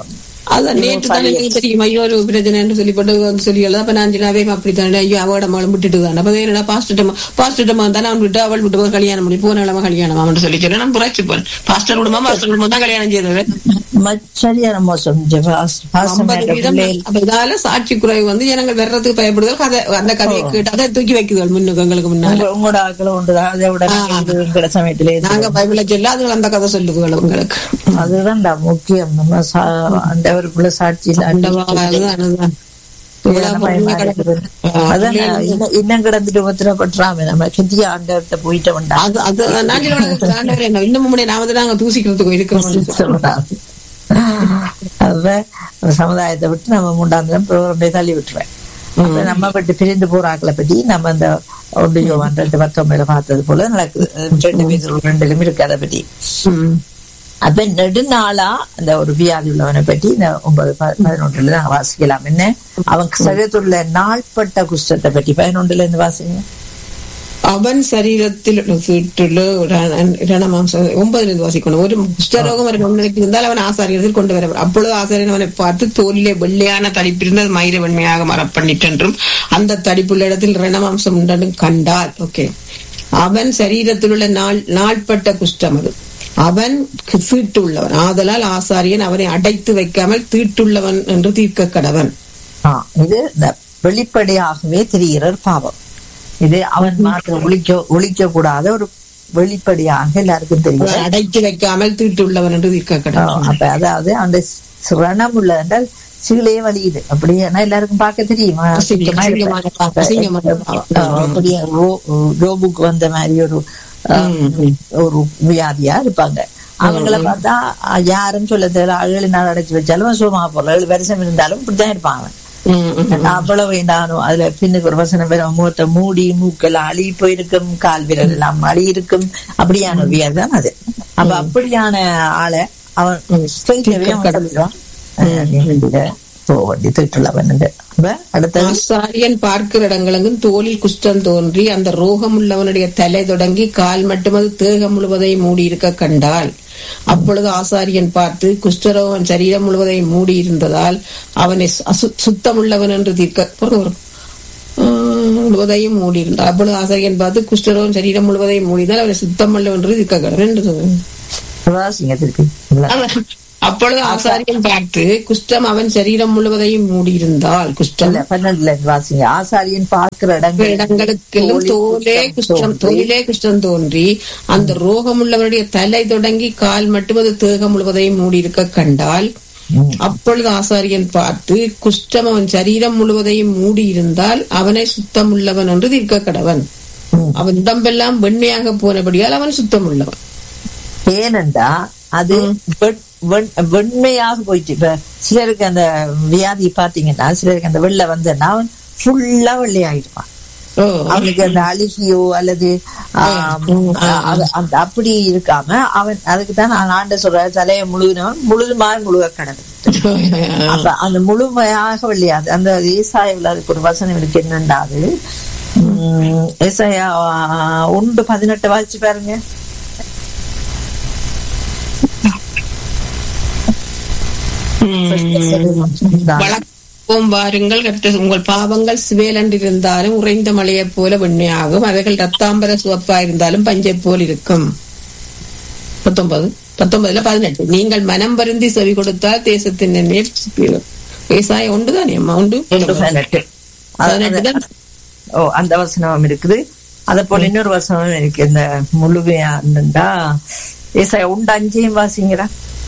D: அதான் நேற்று தான் எனக்கு தெரியும் ஐயோ ஒரு பிரச்சனைன்னு சொல்லிப்பட்டு வந்து சொல்லி எழுத அப்ப நான் சொன்னாவே அப்படித்தான் ஐயோ அவட மகளும் விட்டுட்டு தான் அப்ப என்னடா பாஸ்டர் பாஸ்டர் தானே அவன் விட்டு அவள் விட்டு போய் கல்யாணம் பண்ணி போன இளம கல்யாணம் அவன் சொல்லி சொன்னேன் நான் புராட்சி போறேன் பாஸ்டர் குடும்பம் பாஸ்டர் குடும்பம் தான் கல்யாணம் செய்தது
C: சரியான மோசம் ஜெபாஸ். பாசம்
D: ஐம்பது
C: என்ற
D: வீதம்
C: பிள்ளைகள்
D: அப்ப இதால சாட்சி குறைவு வந்து ஜனங்கள் வர்றதுக்கு பயப்படுதல் கதை அந்த கதையை கேட்டு அதை தூக்கி வைக்குதல் முன்னுக்கு எங்களுக்கு முன்னால
C: உங்க- உங்களோட ஆக்களும் உண்டுதான் அதை விட இது எங்கட சமயத்திலே இது.
D: நாங்க பைபிள சொல்ல அதுகள் அந்த கதை சொல்லுதுகள் உங்களுக்கு
C: அதுதான்டா முக்கியம் நம்ம சா- ஆண்டவருக்குள்ள சாட்சி
D: ஆண்டவா, அதுதான், அதுதான். இவ்வளவு பொறுமையா கிடக்குது.
C: அதான் இன்னும் இன்னும் கிடந்துட்டு உத்தரப்பட்டுறாம நம்ம கிட்டிய ஆண்டவர்கிட்ட போயிட்ட வேண்டாம்
D: அது அது நான் சொல்லுவேன், ஆண்டவரே, என்ன இன்னும் முன்னாடி நாம தான் நாங்க தூசிக்கிறதுக்கு இருக்கிறோம்
C: அப்ப சமுதாயத்தை விட்டு நம்ம மூன்றாம் ப்ரோக்ராம் தள்ளி விட்டுருவேன் அப்ப நம்ம விட்டு பிரிந்து போறாக்களை பத்தி நம்ம அந்த ஒன்று யோவான் ரெண்டு பத்தொன்பதுல பார்த்தது போல நடக்குது ரெண்டு பேர் ரெண்டுலும் இருக்கு அதை பத்தி
D: ம்.
C: அப்ப நெடுநாளா அந்த ஒரு வியாதி உள்ளவனை பற்றி இந்த ஒன்பது ப- பதினொன்றுல நாங்க வாசிக்கலாம் என்ன அவன் சரீரத்துள்ள நாள்பட்ட குஷ்டத்தை பற்றி பதினொன்றுல இருந்து வாசிங்க
D: அவன் சரீரத்தில் சீட்டுள்ள ரணமாம்சம் ஒன்பதுல இருந்து வாசிக்கணும் ஒரு குஷ்டரோகம் ஒன்றுக்கு இருந்தால் அவன் ஆசாரியத்தில் கொண்டு வர அப்பொழுது ஆசாரியன் அவனை பார்த்து தோலிலே வெள்ளையான தடிப்பிருந்த மயிர வெண்மையாக மரப்பண்ணிட்டென்றும் அந்த தடிப்புள்ள இடத்தில் ரணமாம்சம் உண்டென்றும் கண்டால் ஓகே அவன் சரீரத்தில் உள்ள நாள் நாள்பட்ட குஷ்டம் அது அவன் தீட்டுள்ளவன் ஆதலால் ஆசாரியன் அவனை அடைத்து வைக்காமல் தீட்டுள்ளவன் என்று தீர்க்க கடவன்
C: ஆ, இது இந்த வெளிப்படையாகவே தெரிகிற ஒரு பாவம் இது அவன் மாத்திரம் ஒழிக்க ஒழிக்க கூடாத ஒரு வெளிப்படையாக எல்லாருக்கும் தெரியும்
D: அவனை அடைத்து வைக்காமல் தீட்டுள்ளவன் என்று தீர்க்க
C: ஆ,
D: கடவன்
C: அப்ப அதாவது அந்த சிரணம் உள்ளது என்றால் சீலையே வலியுது அப்படியே ஆனா எல்லாருக்கும் பார்க்க தெரியுமா
D: அசிங்கம், அசிங்கமான பாவம், அசிங்கமான பாவம்.
C: அஹ் அப்படியே ரோ- ரோபுக்கு வந்த மாதிரி ஒரு அஹ், ஒரு வியாதியா இருப்பாங்க அவங்கள பார்த்தா அஹ், யாரும் சொல்ல தெரியல ஏழு நாள் அடைச்சு வச்சாலும் சுகமா போல ஏழு வருஷம் இருந்தாலும் இப்படித்தான் இருப்பாங்க
D: ம், ம்.
C: அவ்வளவு வேண்டானோ அதுல பின்னுக்கு ஒரு வசனம் பெறும் முகத்தை மூடி மூக்கெல்லாம் அழி போயிருக்கும் கால் விரல் எல்லாம் அழி இருக்கும் அப்படியான வியாதி தான் அது அப்ப அப்படியான ஆளை அவன் ஸ்ட்ரெயிட்டாவே அவன் சொல்லிடுவான் அஹ், போக வேண்டி திட்டுள்ளவன் அப்ப அடுத்தது
D: ஆசாரியன் பார்க்கிற இடங்களெங்கும் தோலில் குஷ்டம் தோன்றி அந்த ரோகம் உள்ளவனுடைய தலை தொடங்கி கால் மட்டுமது தேகம் முழுவதையும் மூடி இருக்க கண்டால் அப்பொழுது ஆசாரியன் பார்த்து குஷ்டரோகன் சரீரம் முழுவதையும் மூடி இருந்ததால் அவனை சு- அசு- சுத்தமுள்ளவன் என்று தீர்க்க பாருங்க ஒரு, ஆஹ், முழுவதையும் மூடி இருந்தார் அப்பொழுது ஆசாரியன் பார்த்து குஷ்டரோகன் சரீரம் முழுவதையும் மூடினால் அவனை சுத்தமுள்ளவன் என்று தீர்க்க கடவன் என்று சொன்னார்.
C: வாசிங்க திருப்பி
D: அதான். அப்பொழுது ஆசாரியன் பார்த்து குஷ்டம் அவன் சரீரம் முழுவதையும் மூடியிருந்தால் குஷ்டம்
C: இல்ல, பன்னெண்டுல இருந்து வாசிங்க ஆசாரியன் பார்க்கிற இடங்கள்
D: இடங்களுக்கெல்லாம் தோலே குஷ்டம் தொழிலே குஷ்டம் தோன்றி அந்த ரோகமுள்ளவருடைய தலை தொடங்கி கால் மட்டும் அது தேகம் முழுவதையும் மூடியிருக்க கண்டால் அப்பொழுது ஆசாரியன் பார்த்து குஷ்டம் அவன் சரீரம் முழுவதையும் மூடி இருந்தால் அவனை சுத்தமுள்ளவன் என்று தீர்க்க கடவன் அவன் உடம்பெல்லாம் வெண்மையாக போனபடியால் அவன் சுத்தமுள்ளவன்
C: ஏனென்றா அது வெண்- வெண்- வெண்மையாக போயிட்டு இப்ப சிலருக்கு அந்த வியாதி பாத்தீங்கன்னா சிலருக்கு அந்த வெள்ளை வந்தன்னா அவன் ஃபுல்லா வெள்ளையாயிடுவான்
D: ஓ
C: அவனுக்கு அந்த அழுகியோ அல்லது ஆம், அது- அந்த அப்படி இருக்காம அவன் அதுக்கு தான் நான் ஆண்ட சொல்ற தலையை முழுகினவன் முழுதுமாக முழுக கடவுள் அப்ப அந்த முழுமையாக வெள்ளையாது அந்த ஏசாயாவில் அதுக்கு ஒரு வசனம் இருக்கு என்னண்டா அது உம், ஏசாயா ஆஹ், ஒன்று பதினெட்டு வாசிச்சு பாருங்க
D: வழக்கம் வாருங்கள் கர்த்தர் உங்கள் பாவங்கள் சிவேலன்றிருந்தாலும் உறைந்த மலையைப் போல வெண்மையாகும் அவைகள் ரத்தாம்பர சிவப்பா இருந்தாலும் பஞ்சை போல் இருக்கும் பத்தொன்பது பத்தொன்பதுல பதினெட்டு நீங்கள் மனம் வருந்தி செவி கொடுத்தால் தேசத்தின் நன்மையை புசிப்பீர்கள். விவசாயம் உண்டு தானே அம்மா உண்டு
C: ஒன்று பதினெட்டு
D: பதினெட்டு தான்
C: ஓ அந்த வசனம் இருக்குது அத போல இன்னொரு வசனம் இருக்கு இந்த முழுமையா இருந்தா ஏசாயா உண்டு அஞ்சையும் வாசிங்கிறா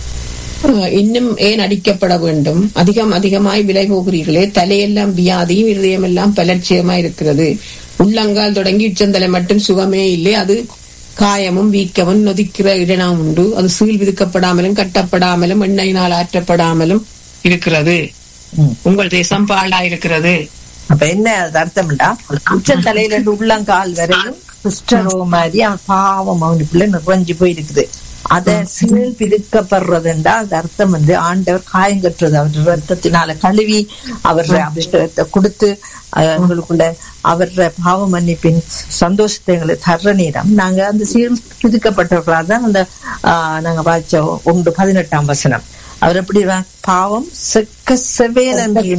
D: ஆஹ், இன்னும் ஏன் அடிக்கப்பட வேண்டும் அதிகம் அதிகமாய் விலை போகிறீர்களே தலையெல்லாம் வியாதியும் இருதயம் எல்லாம் பலட்சியமா இருக்கிறது உள்ளங்கால் தொடங்கி உச்சந்தலை மட்டும் சுகமே இல்லை அது காயமும் வீக்கமும் நொதிக்கிற இடனம் உண்டு அது சீல் விதிக்கப்படாமலும் கட்டப்படாமலும் எண்ணெயினால் ஆற்றப்படாமலும் இருக்கிறது உங்கள் தேசம் பாழா இருக்கிறது
C: அப்ப என்ன அது அர்த்தம்டா உச்ச தலையில இருந்து உள்ளங்கால் வரையும் குஷ்டரோகம் மாதிரி அவன் பாவம் அவனுக்குள்ள நிறைஞ்சு போயிருக்குது அத சீல் பிரிக்கப்படுறதுண்டா அது அர்த்தம் வந்து ஆண்டவர் காயங்கட்டுறது அவர் ரத்தத்தினால கழுவி அவர் அபிஷேகத்தை கொடுத்து அஹ், எங்களுக்குள்ள அவர பாவ மன்னிப்பின் சந்தோஷத்தை எங்களுக்கு தர்ற நேரம் நாங்க அந்த சீல் பிரிக்கப்பட்டவர்களாக தான் அந்த ஆஹ், நாங்க வாய்ச்ச ஒன்று பதினெட்டாம் வசனம் அவர் எப்படி வா- பாவம் செக்க செவேல்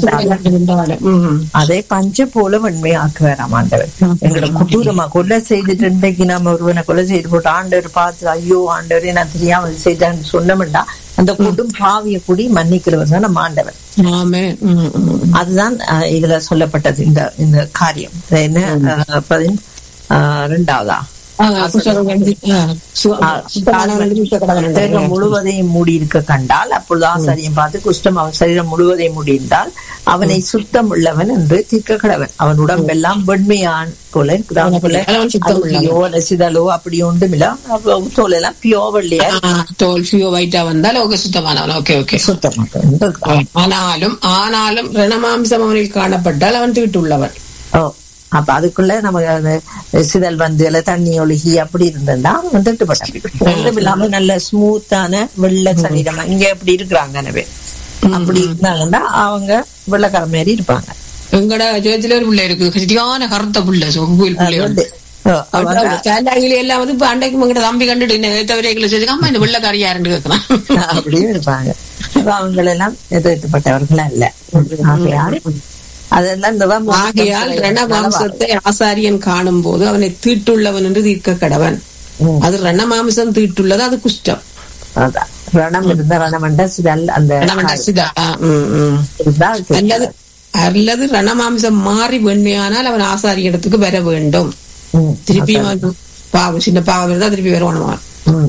C: என்று
D: ம்.
C: அதை பஞ்ச போல வெண்மையாக்குவாராம் ஆண்டவர் எங்களை கொடூரமா கொலை செய்துட்டு இன்றைக்கு நாம ஒருவனை கொலை செய்து போட்டு ஆண்டவர் பார்த்து ஐயோ ஆண்டவரே நான் தெரியாம இது செய்தேன்னு சொன்னோம்டா அந்த கொடும் பாவிய கூடி மன்னிக்கிறவர் தான் நம்ம ஆண்டவர்
D: ஆமே ம், ம்.
C: அதுதான் அஹ், இதுல சொல்லப்பட்டது இந்த இந்த காரியம் இது என்ன அஹ், பதின் அஹ், ரெண்டாவதா
D: ஆஹ், குஷ்டரோகம் ஆஹ், சு- சுத்தமானவன் என்று கடவுள்
C: தேகம் முழுவதையும் மூடி இருக்க கண்டால் அப்பொழுது ஆசாரியம் பார்த்து குஷ்டம் அவன் சரீரம் முழுவதையும் மூடியிருந்தால் அவனை சுத்தம் உள்ளவன் என்று தீர்க்க கடவன் அவன் உடம்பெல்லாம் வெண்மையான் போல இருக்குதான் அவன் போல
D: அவன் சுத்தம் உள்ளவன்.
C: அழுகியோ நசிதலோ அப்படி ஒன்றுமில்ல அவன் தோல் எல்லாம் பியோ வெள்ளையா
D: ஆஹ், தோல் ஃபியோ வைட்டா வந்தால் ஓகே சுத்தமானவன் ஓகே ஓகே
C: சுத்தம்
D: ஆனாலும் ஆனாலும் ரணமாம்சம் அவனில் காணப்பட்டால் அவன் தீட்டுள்ளவன்
C: ஓ அப்ப அதுக்குள்ள நமக்கு அந்த சிதல் வந்து இல்ல தண்ணி ஒழுகி அப்படி இருந்ததுன்னா அவன் திட்டுப்பட்டான் ஒன்றும் இல்லாம நல்ல ஸ்மூத்தான வெள்ளை சரீரமா இங்க எப்படி இருக்கிறாங்க எனவே அப்படி இருந்தாங்கன்னா அவங்க வெள்ளைக்கார மாதிரி இருப்பாங்க
D: எங்கட ஜோதில ஒரு பிள்ளை இருக்கு சரியான கருத்த பிள்ளை கோயில் பிள்ளை
C: அது வந்து, ஓ, அவங்க
D: சேலாங்கிலி எல்லாம் வந்து இப்ப அண்டைக்கு உங்ககிட்ட தம்பி கண்டுட்டு என்ன தவிர சொல்லி அம்மா இந்த வெள்ளக்காரி யாருன்னு கேட்கலாம்
C: அப்படியும் இருப்பாங்க அப்ப அவங்களெல்லாம் எதிர்த்துப்பட்டவர்கள் அல்ல ஆகையால் அதெல்லாம் இந்த வா-
D: ஆகையால் ரணமாம்சத்தை ஆசாரியன் காணும் போது அவனை தீட்டுள்ளவன் என்று தீர்க்க கடவன்
C: ம்.
D: அது ரணமாம்சம் தீட்டுள்ளது அது குஷ்டம்
C: அதான். ரணம் இருந்த ரணமண்ட சிதல் அந்த
D: ரணமண்ட சிதா. ஆ, ம், ம்.
C: இதுதான் சரி.
D: அல்லது அல்லது ரணமாம்சம் மாறி வெண்மையானால் அவன் ஆசாரிய இடத்துக்கு வர வேண்டும்
C: ம்.
D: திருப்பியும் அவன் பாவம் சின்ன பாவம் இருந்தா திருப்பி வருவானுவான்
C: ம்.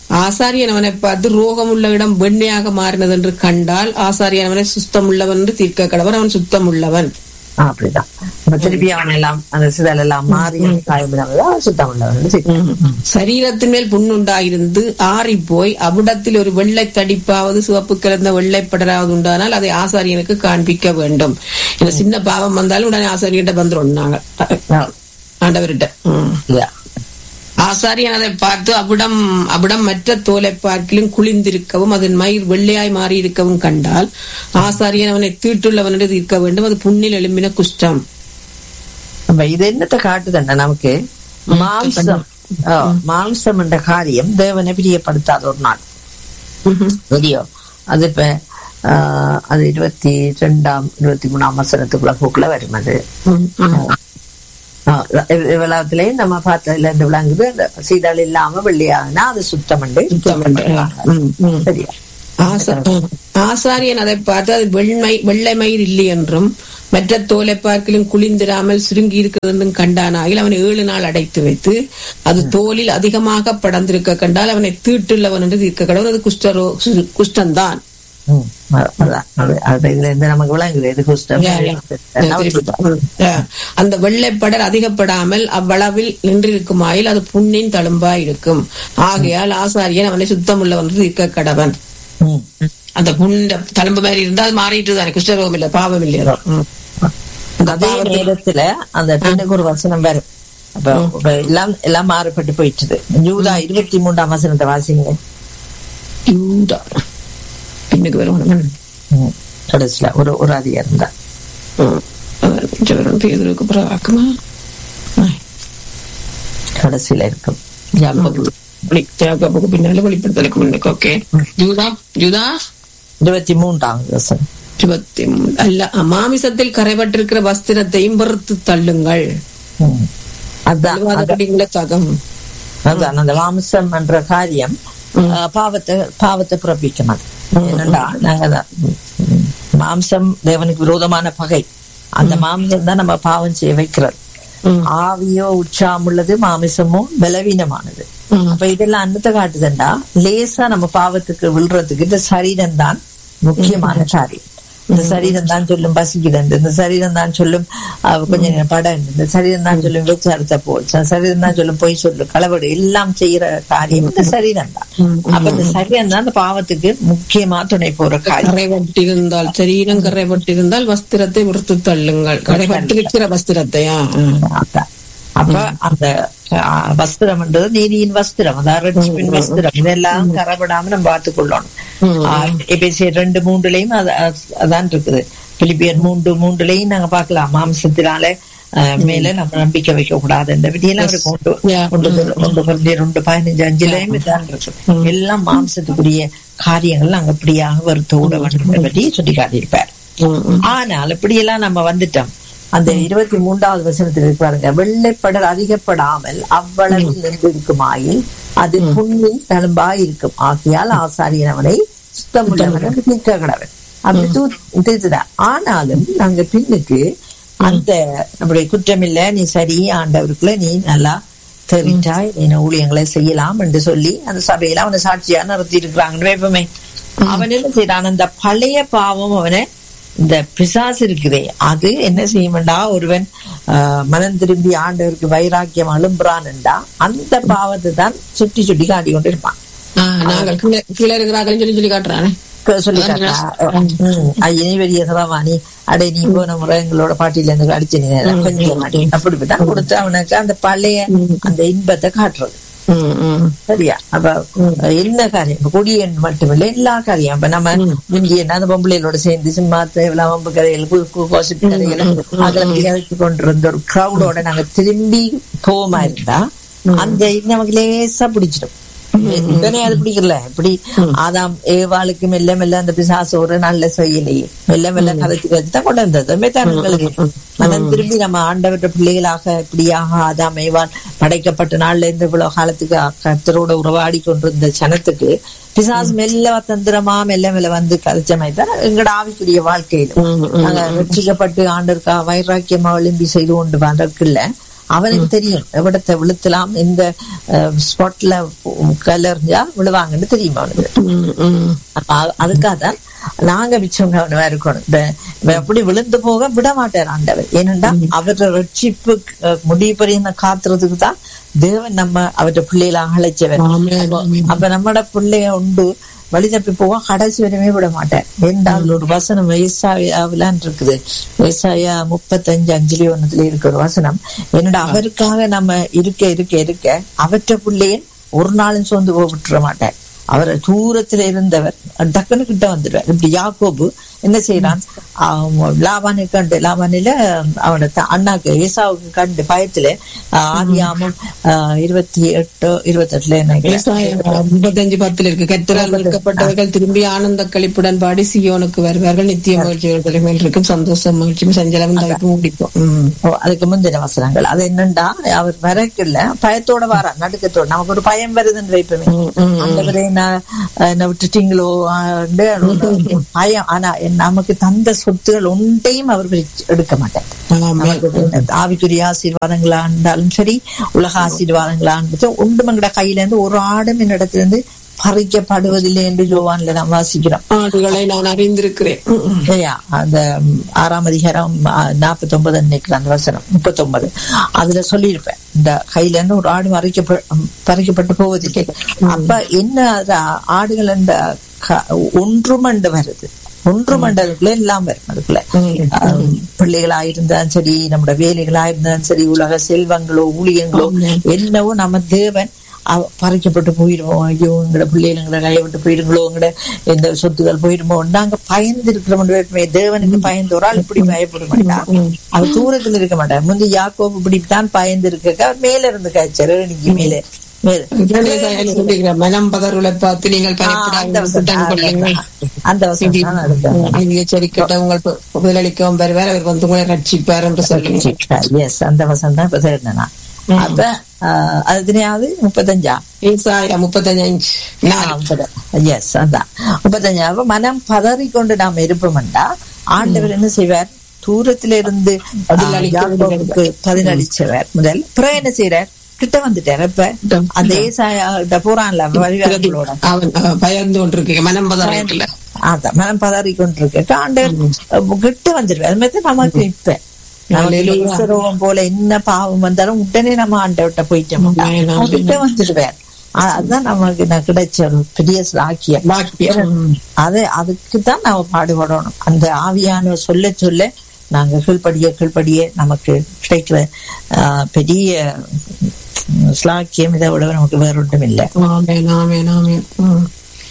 D: ஆசாரியன் அவனை பார்த்து ரோகம் உள்ள இடம் வெண்மையாக மாறினது என்று கண்டால் ஆசாரியன் அவனை சுத்தம் உள்ளவன் என்று தீர்க்க கடவன் அவன் சுத்தம் உள்ளவன்
C: ஆ, அப்படிதான் இப்ப திருப்பி அவன் எல்லாம் அந்த சிதல் எல்லாம் மாறி காயம் சுத்தம் உள்ளவன் சரி.
D: சரீரத்தின் மேல் புண்ணுண்டாயிருந்து ஆறி போய் அவ்விடத்தில் ஒரு வெள்ளை தடிப்பாவது சிவப்பு கலந்த வெள்ளை படராவது உண்டானால் அதை ஆசாரியனுக்கு காண்பிக்க வேண்டும் இந்த சின்ன பாவம் வந்தாலும் உடனே ஆசாரியன்ட்ட வந்துடும் நாங்க
C: ஆ,
D: ஆண்டவர்கிட்ட ம்.
C: இல்ல.
D: ஆசாரியன் அதை பார்த்து அவ்விடம் அவ்விடம் மற்ற தோலை பார்க்கிலும் குளிந்திருக்கவும் அதன் மயிர் வெள்ளையாய் மாறி இருக்கவும் கண்டால் ஆசாரியன் அவனை தீட்டுள்ளவன் என்று இருக்க வேண்டும் அது புண்ணில் எழும்பின குஷ்டம்
C: அப்ப இது என்னத்தை காட்டுதுன்னா நமக்கு மாம்சம் ஆ, மாம்சம் என்ற காரியம் தேவனை பிரியப்படுத்தாத ஒரு நாள் தெரியும் அது இப்ப ஆ, அது இருபத்தி ரெண்டாம் இருபத்தி மூணாம் வசனத்துக்குள்ள போக்குல வரும் அது ஆ, இவ்- இவ்வளவுலயும் நம்ம பார்த்ததுல இருந்து விளங்குது அந்த சீதல் இல்லாம வெள்ளியாகனா அது சுத்தம் உண்டு
D: சுத்தம் உண்டு. ம், ம்.
C: சரியா
D: ஆசா- ஆசாரியன் அதை பார்த்து அது வெண்மை வெள்ளை மயிர் இல்லை என்றும் மற்ற தோலை பார்க்கிலும் குளிந்திராமல் சுருங்கி இருக்கிறது என்றும் கண்டானாயில் அவனை ஏழு நாள் அடைத்து வைத்து அது தோலில் அதிகமாக படர்ந்திருக்க கண்டால் அவனை தீட்டுள்ளவன் என்று தீர்க்க கடவுள் அது குஷ்டரோ குஷ்டம்தான்
C: ம், அ- அதான். அது- அது இதுல இருந்து நமக்கு விளங்குது இது குஷ்டம்
D: அந்த வெள்ளைப்படர் அதிகப்படாமல் அவ்வளவில் நின்றிருக்குமாயில் அது புண்ணின் தழும்பா இருக்கும் ஆகையால் ஆசாரியன் அவனை சுத்தம் உள்ளவன் என்று தீர்க்க கடவன்
C: ம்.
D: அந்த புண்ட தழும்பு மாதிரி இருந்தா அது மாறிட்டு தானே குஷ்டரோகம் இல்ல பாவம் இல்லையா ம். அந்த
C: அதே
D: பாவத்துக்கு-
C: நேரத்துல அந்த பெண்ணுக்கு ஒரு வசனம் வரும் அப்ப இப்ப எல்லாம் எல்லாம் மாறுபட்டு போயிட்டுது யூதா இருபத்தி மூன்றாம் வசனத்தை வாசிங்க
D: யூதா பின்னுக்கு வரும்
C: ம். கடைசியில ஒரு ஒரு அதிகாரம் தான்
D: பேதருக்கு அப்புறம் ஆக்குமா
C: கடைசியில இருக்கும்
D: யாக்கோபுக்கு வெளி- யாக்கோபுக்கு பின்னால வெளிப்படுத்தலுக்கு முன்னுக்கு ஓகே யூதா யூதா
C: இருபத்தி மூன்றாம் வசனம்
D: இருபத்தி மூணு அல்ல மாமிசத்தில் கரைபட்டிருக்கிற வஸ்திரத்தையும் வெறுத்து தள்ளுங்கள்
C: ம். அதான் அதான்.
D: அழுவாதபடிங்கள தகம்
C: அதான் அந்த மாம்சம் என்ற காரியம் அஹ், பாவத்தை பாவத்தை பிறப்பிக்கும் அது என்னண்டா நாங்க தான் ம், ம். மாம்சம் தேவனுக்கு விரோதமான பகை அந்த மாம்சம் தான் நம்ம பாவம் செய்ய வைக்கிறது
D: ம்.
C: ஆவியோ உற்சாகமுள்ளது மாமிசமோ பலவீனமானது
D: ம்.
C: அப்ப இதெல்லாம் அன்னத்தை காட்டுதுண்டா லேசா நம்ம பாவத்துக்கு விழுறதுக்கு இந்த சரீரம் தான் முக்கியமான காரியம் இந்த சரீரம் தான் சொல்லும் பசிக்குதுண்டு இந்த சரீரம் தான் சொல்லும் அஹ், கொஞ்ச நேரம் படம் இந்த சரீரம் தான் சொல்லும் விசாரத்தை போல் சரீரம் தான் சொல்லும் பொய் சொல்லு களவடு எல்லாம் செய்யற காரியம் இந்த சரீரம் தான் அப்ப இந்த சரீரம் தான் அந்த பாவத்துக்கு முக்கியமா துணை போற காரியம்
D: கரைபட்டிருந்தால் சரீரம் கரைபட்டிருந்தால் வஸ்திரத்தை விறுத்து தள்ளுங்கள் கரைபட்டிருக்கிற வஸ்திரத்தையா
C: அதான். அப்ப அந்த அஹ், வஸ்திரம்ன்றது நீதியின் வஸ்திரம் அதாவது ரட்சிப்பின் வஸ்திரம் இதெல்லாம் கரப்படாம நம்ம பார்த்துக் கொள்ளணும் எபேசியர் ரெண்டு மூன்றுலயும் அது அது- அதான் இருக்குது பிலிப்பியர் மூன்று மூன்றுலயும் நாங்க பார்க்கலாம் மாம்சத்தினால அஹ், மேல நம்ம நம்பிக்கை வைக்க கூடாது இந்த விதியெல்லாம் அவர் கொண்டு
D: Yeah.
C: கொண்டு கொண்டு கொண்டு ரெண்டு பதினஞ்சு அஞ்சுலயும் இதான் இருக்கு எல்லாம் மாம்சத்துக்குரிய காரியங்கள் நாங்க அப்படியாக வருத்தோட வேண்டும் பற்றி சொல்லி காட்டியிருப்பார் ஆனால் இப்படியெல்லாம் நம்ம வந்துட்டோம் அந்த இருபத்தி மூன்றாவது வசனத்தில் இருக்கு பாருங்க வெள்ளைப்படல் அதிகப்படாமல் அவ்வளவு நின்றிருக்குமாயில் அது புண்ணின் தழும்பாய் இருக்கும் ஆகையால் ஆசாரியன் அவனை சுத்தமுள்ளவன் தீர்க்க கடவன் அப்படி தூ- தீர்த்துடா ஆனாலும் நாங்க பின்னுக்கு அந்த நம்முடைய குற்றம் இல்ல நீ சரி ஆண்டவருக்குள்ள நீ நல்லா தெரிஞ்சாய் நீ ஊழியங்களை செய்யலாம் என்று சொல்லி அந்த சபையில அவனை சாட்சியா நிறுத்தி இருக்கிறாங்கன்னு வைப்போமே அவன் என்ன செய்யறான் அந்த பழைய பாவம் அவனை இந்த பிசாசு இருக்குதே அது என்ன செய்யும்டா ஒருவன் ஆஹ், மனம் திரும்பி ஆண்டவருக்கு வைராக்கியம் அழும்புறான்டா அந்த பாவத்தை தான் சுட்டி சுட்டி காட்டி கொண்டு இருப்பான்
D: ஆ, நாங்கள் கீழே கீழே இருக்கிறார்கள் சொல்லி சொல்லி காட்டுறானே
C: க- சொல்லி காட்டா இனி பெரிய சரவாணி அடே நீ போன முறை எங்களோட பாட்டில இருந்து அடிச்சு நீ கொஞ்சம் அடி. அப்படிதான் கொடுத்து அவனுக்கு அந்த பழைய அந்த இன்பத்தை காட்டுறது
D: ம், ம்.
C: சரியா அப்ப என்ன காரியம் இப்ப குடியன் மட்டுமில்ல எல்லா காரியம் இப்ப நம்ம முந்தி என்ன அந்த பொம்பளைகளோட சேர்ந்து சும்மா தேவையில்லா வம்பு கதைகள் கோசிப்பு கதைகள் அதில் விளையாடி கொண்டிருந்த ஒரு கிரௌடோட நாங்க திரும்பி போமா இருந்தா அந்த இது நமக்கு லேசா பிடிச்சிடும் உடனே அது பிடிக்கல இப்படி ஆதாம் ஏவாளுக்கு மெல்ல மெல்ல அந்த பிசாசு ஒரு நல்ல செய்யலையே மெல்ல மெல்ல கதைச்சு கதைச்சு தான் கொண்டு வந்தது மெத்தானங்களுக்கு மனம் திரும்பி நம்ம ஆண்டவற்ற பிள்ளைகளாக இப்படியாக ஆதாம் ஏவாள் படைக்கப்பட்ட நாள்ல இருந்து இவ்வளவு காலத்துக்கு கர்த்தரோட உறவாடி கொண்டிருந்த சனத்துக்கு பிசாசு மெல்ல தந்திரமா மெல்ல மெல்ல வந்து கதைச்ச மாதிரி தான் எங்கட ஆவிக்குரிய வாழ்க்கையில நாங்க ரட்சிக்கப்பட்டு ஆண்டருக்கா வைராக்கியமா விளிம்பி செய்து கொண்டு வந்ததுக்கு இல்ல அவனுக்கு தெரியும் எவிடத்தை விழுத்தலாம் இந்த ஸ்பாட்ல கலர்ஞ்சா விழுவாங்கன்னு தெரியும் அவனுக்கு
D: ம், ம்.
C: அப்ப அ- அதுக்காக தான் நாங்க மிச்சம் கவனமா இருக்கணும் இந்த இவன் எப்படி விழுந்து போக விட மாட்டார் ஆண்டவர் ஏனென்றா அவர ரட்சிப்பு அஹ், முடிவு பெரிய காத்துறதுக்கு தான் தேவன் நம்ம அவற்றை பிள்ளைகளை அழைச்சவர்
D: ஆமென், ஆமென்.
C: அப்ப நம்மட பிள்ளைய உண்டு வழி தப்பி போக கடைசி வரையுமே விட மாட்டேன் ஏண்டால் ஒரு வசனம் வயசாவிலான் இருக்குது வயசாயா முப்பத்தஞ்சு அஞ்சுலி ஒண்ணுல இருக்கு ஒரு வசனம் என்னோட அவருக்காக நம்ம இருக்க இருக்க இருக்க அவற்ற பிள்ளையன் ஒரு நாளும் சோர்ந்து போக விட்டுற மாட்டேன் அவர் தூரத்துல இருந்தவர் டக்குன்னு கிட்ட வந்துடுவார் இப்படி யாக்கோபு என்ன செய்யறான் அவன் லாபானை கண்டு லாபானில அவனோட த- அண்ணாக்கு ஏசாவுக்கு கண்டு பயத்துல ஆஹ், ஆதியாமம் ஆஹ், இருபத்தி எட்டு இருபத்தி எட்டுல நினைக்கிறேன்
D: ஏசாயா முப்பத்தஞ்சு பத்துல இருக்கு கத்தரால் மீட்கப்பட்டவர்கள் திரும்பி ஆனந்த கழிப்புடன் பாடி சியோனுக்கு வருவார்கள் நித்திய மகிழ்ச்சிகள் மேல் இருக்கும் சந்தோஷம் மகிழ்ச்சியும் சஞ்சலமும் தவிப்பு முடிப்போம் ம்.
C: ஓ, அதுக்கு முந்தின வசனங்கள் அது என்னண்டா அவர் வரக்கில்ல பயத்தோட வாரா நடுக்கத்தோட நமக்கு ஒரு பயம் வருதுன்னு வைப்போமே
D: ம், ம்.
C: ஆண்டவரே நான் என்ன விட்டுட்டீங்களோ ஆண்டு பயம் ஆனா என் நமக்கு தந்த சொத்துகள் ஒன்றையும் அவர் பிரிச்சு எடுக்க மாட்டார்
D: ஆமென்.
C: நமக்கு ஆவிக்குரிய ஆசீர்வாதங்களா இருந்தாலும் சரி உலக ஆசீர்வாதங்களா இருந்தாலும் ஒன்று மங்கட கையில இருந்து ஒரு ஆடும் என்னிடத்துல இருந்து பறிக்கப்படுவதில்லை என்று ஜோவான்ல நாம் வாசிக்கிறோம்
D: ஆடுகளை நான் அறிந்திருக்கிறேன் ம், ம்.
C: இல்லையா அந்த ம், ஆறாம் அதிகாரம் நாற்பத்தி ஒன்பது நினைக்கிறேன் அந்த வசனம் முப்பத்தி ஒன்பது அதுல சொல்லியிருப்பேன் இந்த கையில இருந்து ஒரு ஆடு மறைக்கப்ப பறிக்கப்பட்டு போவதில்லை அப்ப என்ன அது ஆ- ஆடுகள் அந்த க- ஒன்றுமண்டு வருது ஒன்று மண்டலுக்குள்ள எல்லாம் வரும் அதுக்குள்ள ஆஹ், பிள்ளைகளா இருந்தாலும் சரி நம்மட வேலைகளா இருந்தாலும் சரி உலக செல்வங்களோ ஊழியங்களோ என்னவோ நம்ம தேவன் அவ- பறிக்கப்பட்டு போயிடுவோம் ஐயோ எங்கட பிள்ளைகள் எங்களை கைவிட்டு போயிடுங்களோ எங்கட எந்த சொத்துக்கள் போயிடுமோ நாங்க பயந்து இருக்கிறோம் தேவனுக்கு பயந்து ஒரு ஆள் இப்படி பயப்பட மாட்டான் அவர் தூரத்துல இருக்க மாட்டார் முந்தி யாக்கோபு இப்படித்தான் பயந்து இருக்க அவர் மேல இருந்து காய்ச்சாரு நீங்க மேல மேல
D: இதுதான் ஏசாயால சொல்லியிருக்கிறார். மனம் பதறுகளை பார்த்து நீங்கள்
C: ஆ, அந்த
D: பயப்படாமல்
C: வசனம்
D: சுத்தம் கொள்ளுங்கள்
C: அந்த வசனம் தான் அடுத்தது.
D: இது எச்சரிக்கட்ட உங்கள் பு- பதிலளிக்கவும் வருவார் அவர் வந்து உங்களை ரட்சிப்பார் என்று சொல்லுங்க
C: எஸ் அந்த வசனம் தான் இப்ப தேடினா அப்ப ஆஹ், அது தெரியாது முப்பத்தஞ்சா
D: ஏசாயா முப்பத்தஞ்சு நாலு
C: எஸ் அதான் முப்பத்தஞ்சா அப்ப மனம் பதறிக்கொண்டு நாம் இருப்போம்டா ஆண்டவர் என்ன செய்வார் தூரத்துல இருந்து
D: பதிலளிக்க
C: யாக்கோபுக்கு பதிலளிச்சவர் முதல் பிறகு என்ன செய்யறார் கிட்ட வந்துட்டார் இப்ப அந்த ஏசாயா போறான்ல வழிகாட்டுகளோட
D: அவன் அவன் பயந்து கொண்டிருக்க மனம் பதறல
C: அதான் மனம் பதறி கொண்டிருக்க ஆண்டவர் கிட்ட வந்துருவார் அது மாதிரி நமக்கு இப்ப நமக்கு
D: Hallelujah.
C: விசுரோகம் போல என்ன பாவம் வந்தாலும் உடனே நம்ம ஆண்டவர்கிட்ட போயிட்டோம்
D: Amen, amen.
C: கிட்ட வந்துடுவார் அ- அதுதான் நமக்கு நான் கிடைச்ச ஒரு பெரிய சாக்கியம்
D: பாக்கியம்
C: அது அதுக்கு தான் நாம பாடுபடணும் அந்த ஆவியானவர் சொல்ல சொல்ல நாங்க கீழ்படிய கீழ்படிய நமக்கு கிடைக்கிற ஆஹ், பெரிய உம், ஸ்லாக்கியம் இதை விட நமக்கு வேற ஒன்றும் இல்லை
D: ஆமென் ஆமென் ஆமென் ம்.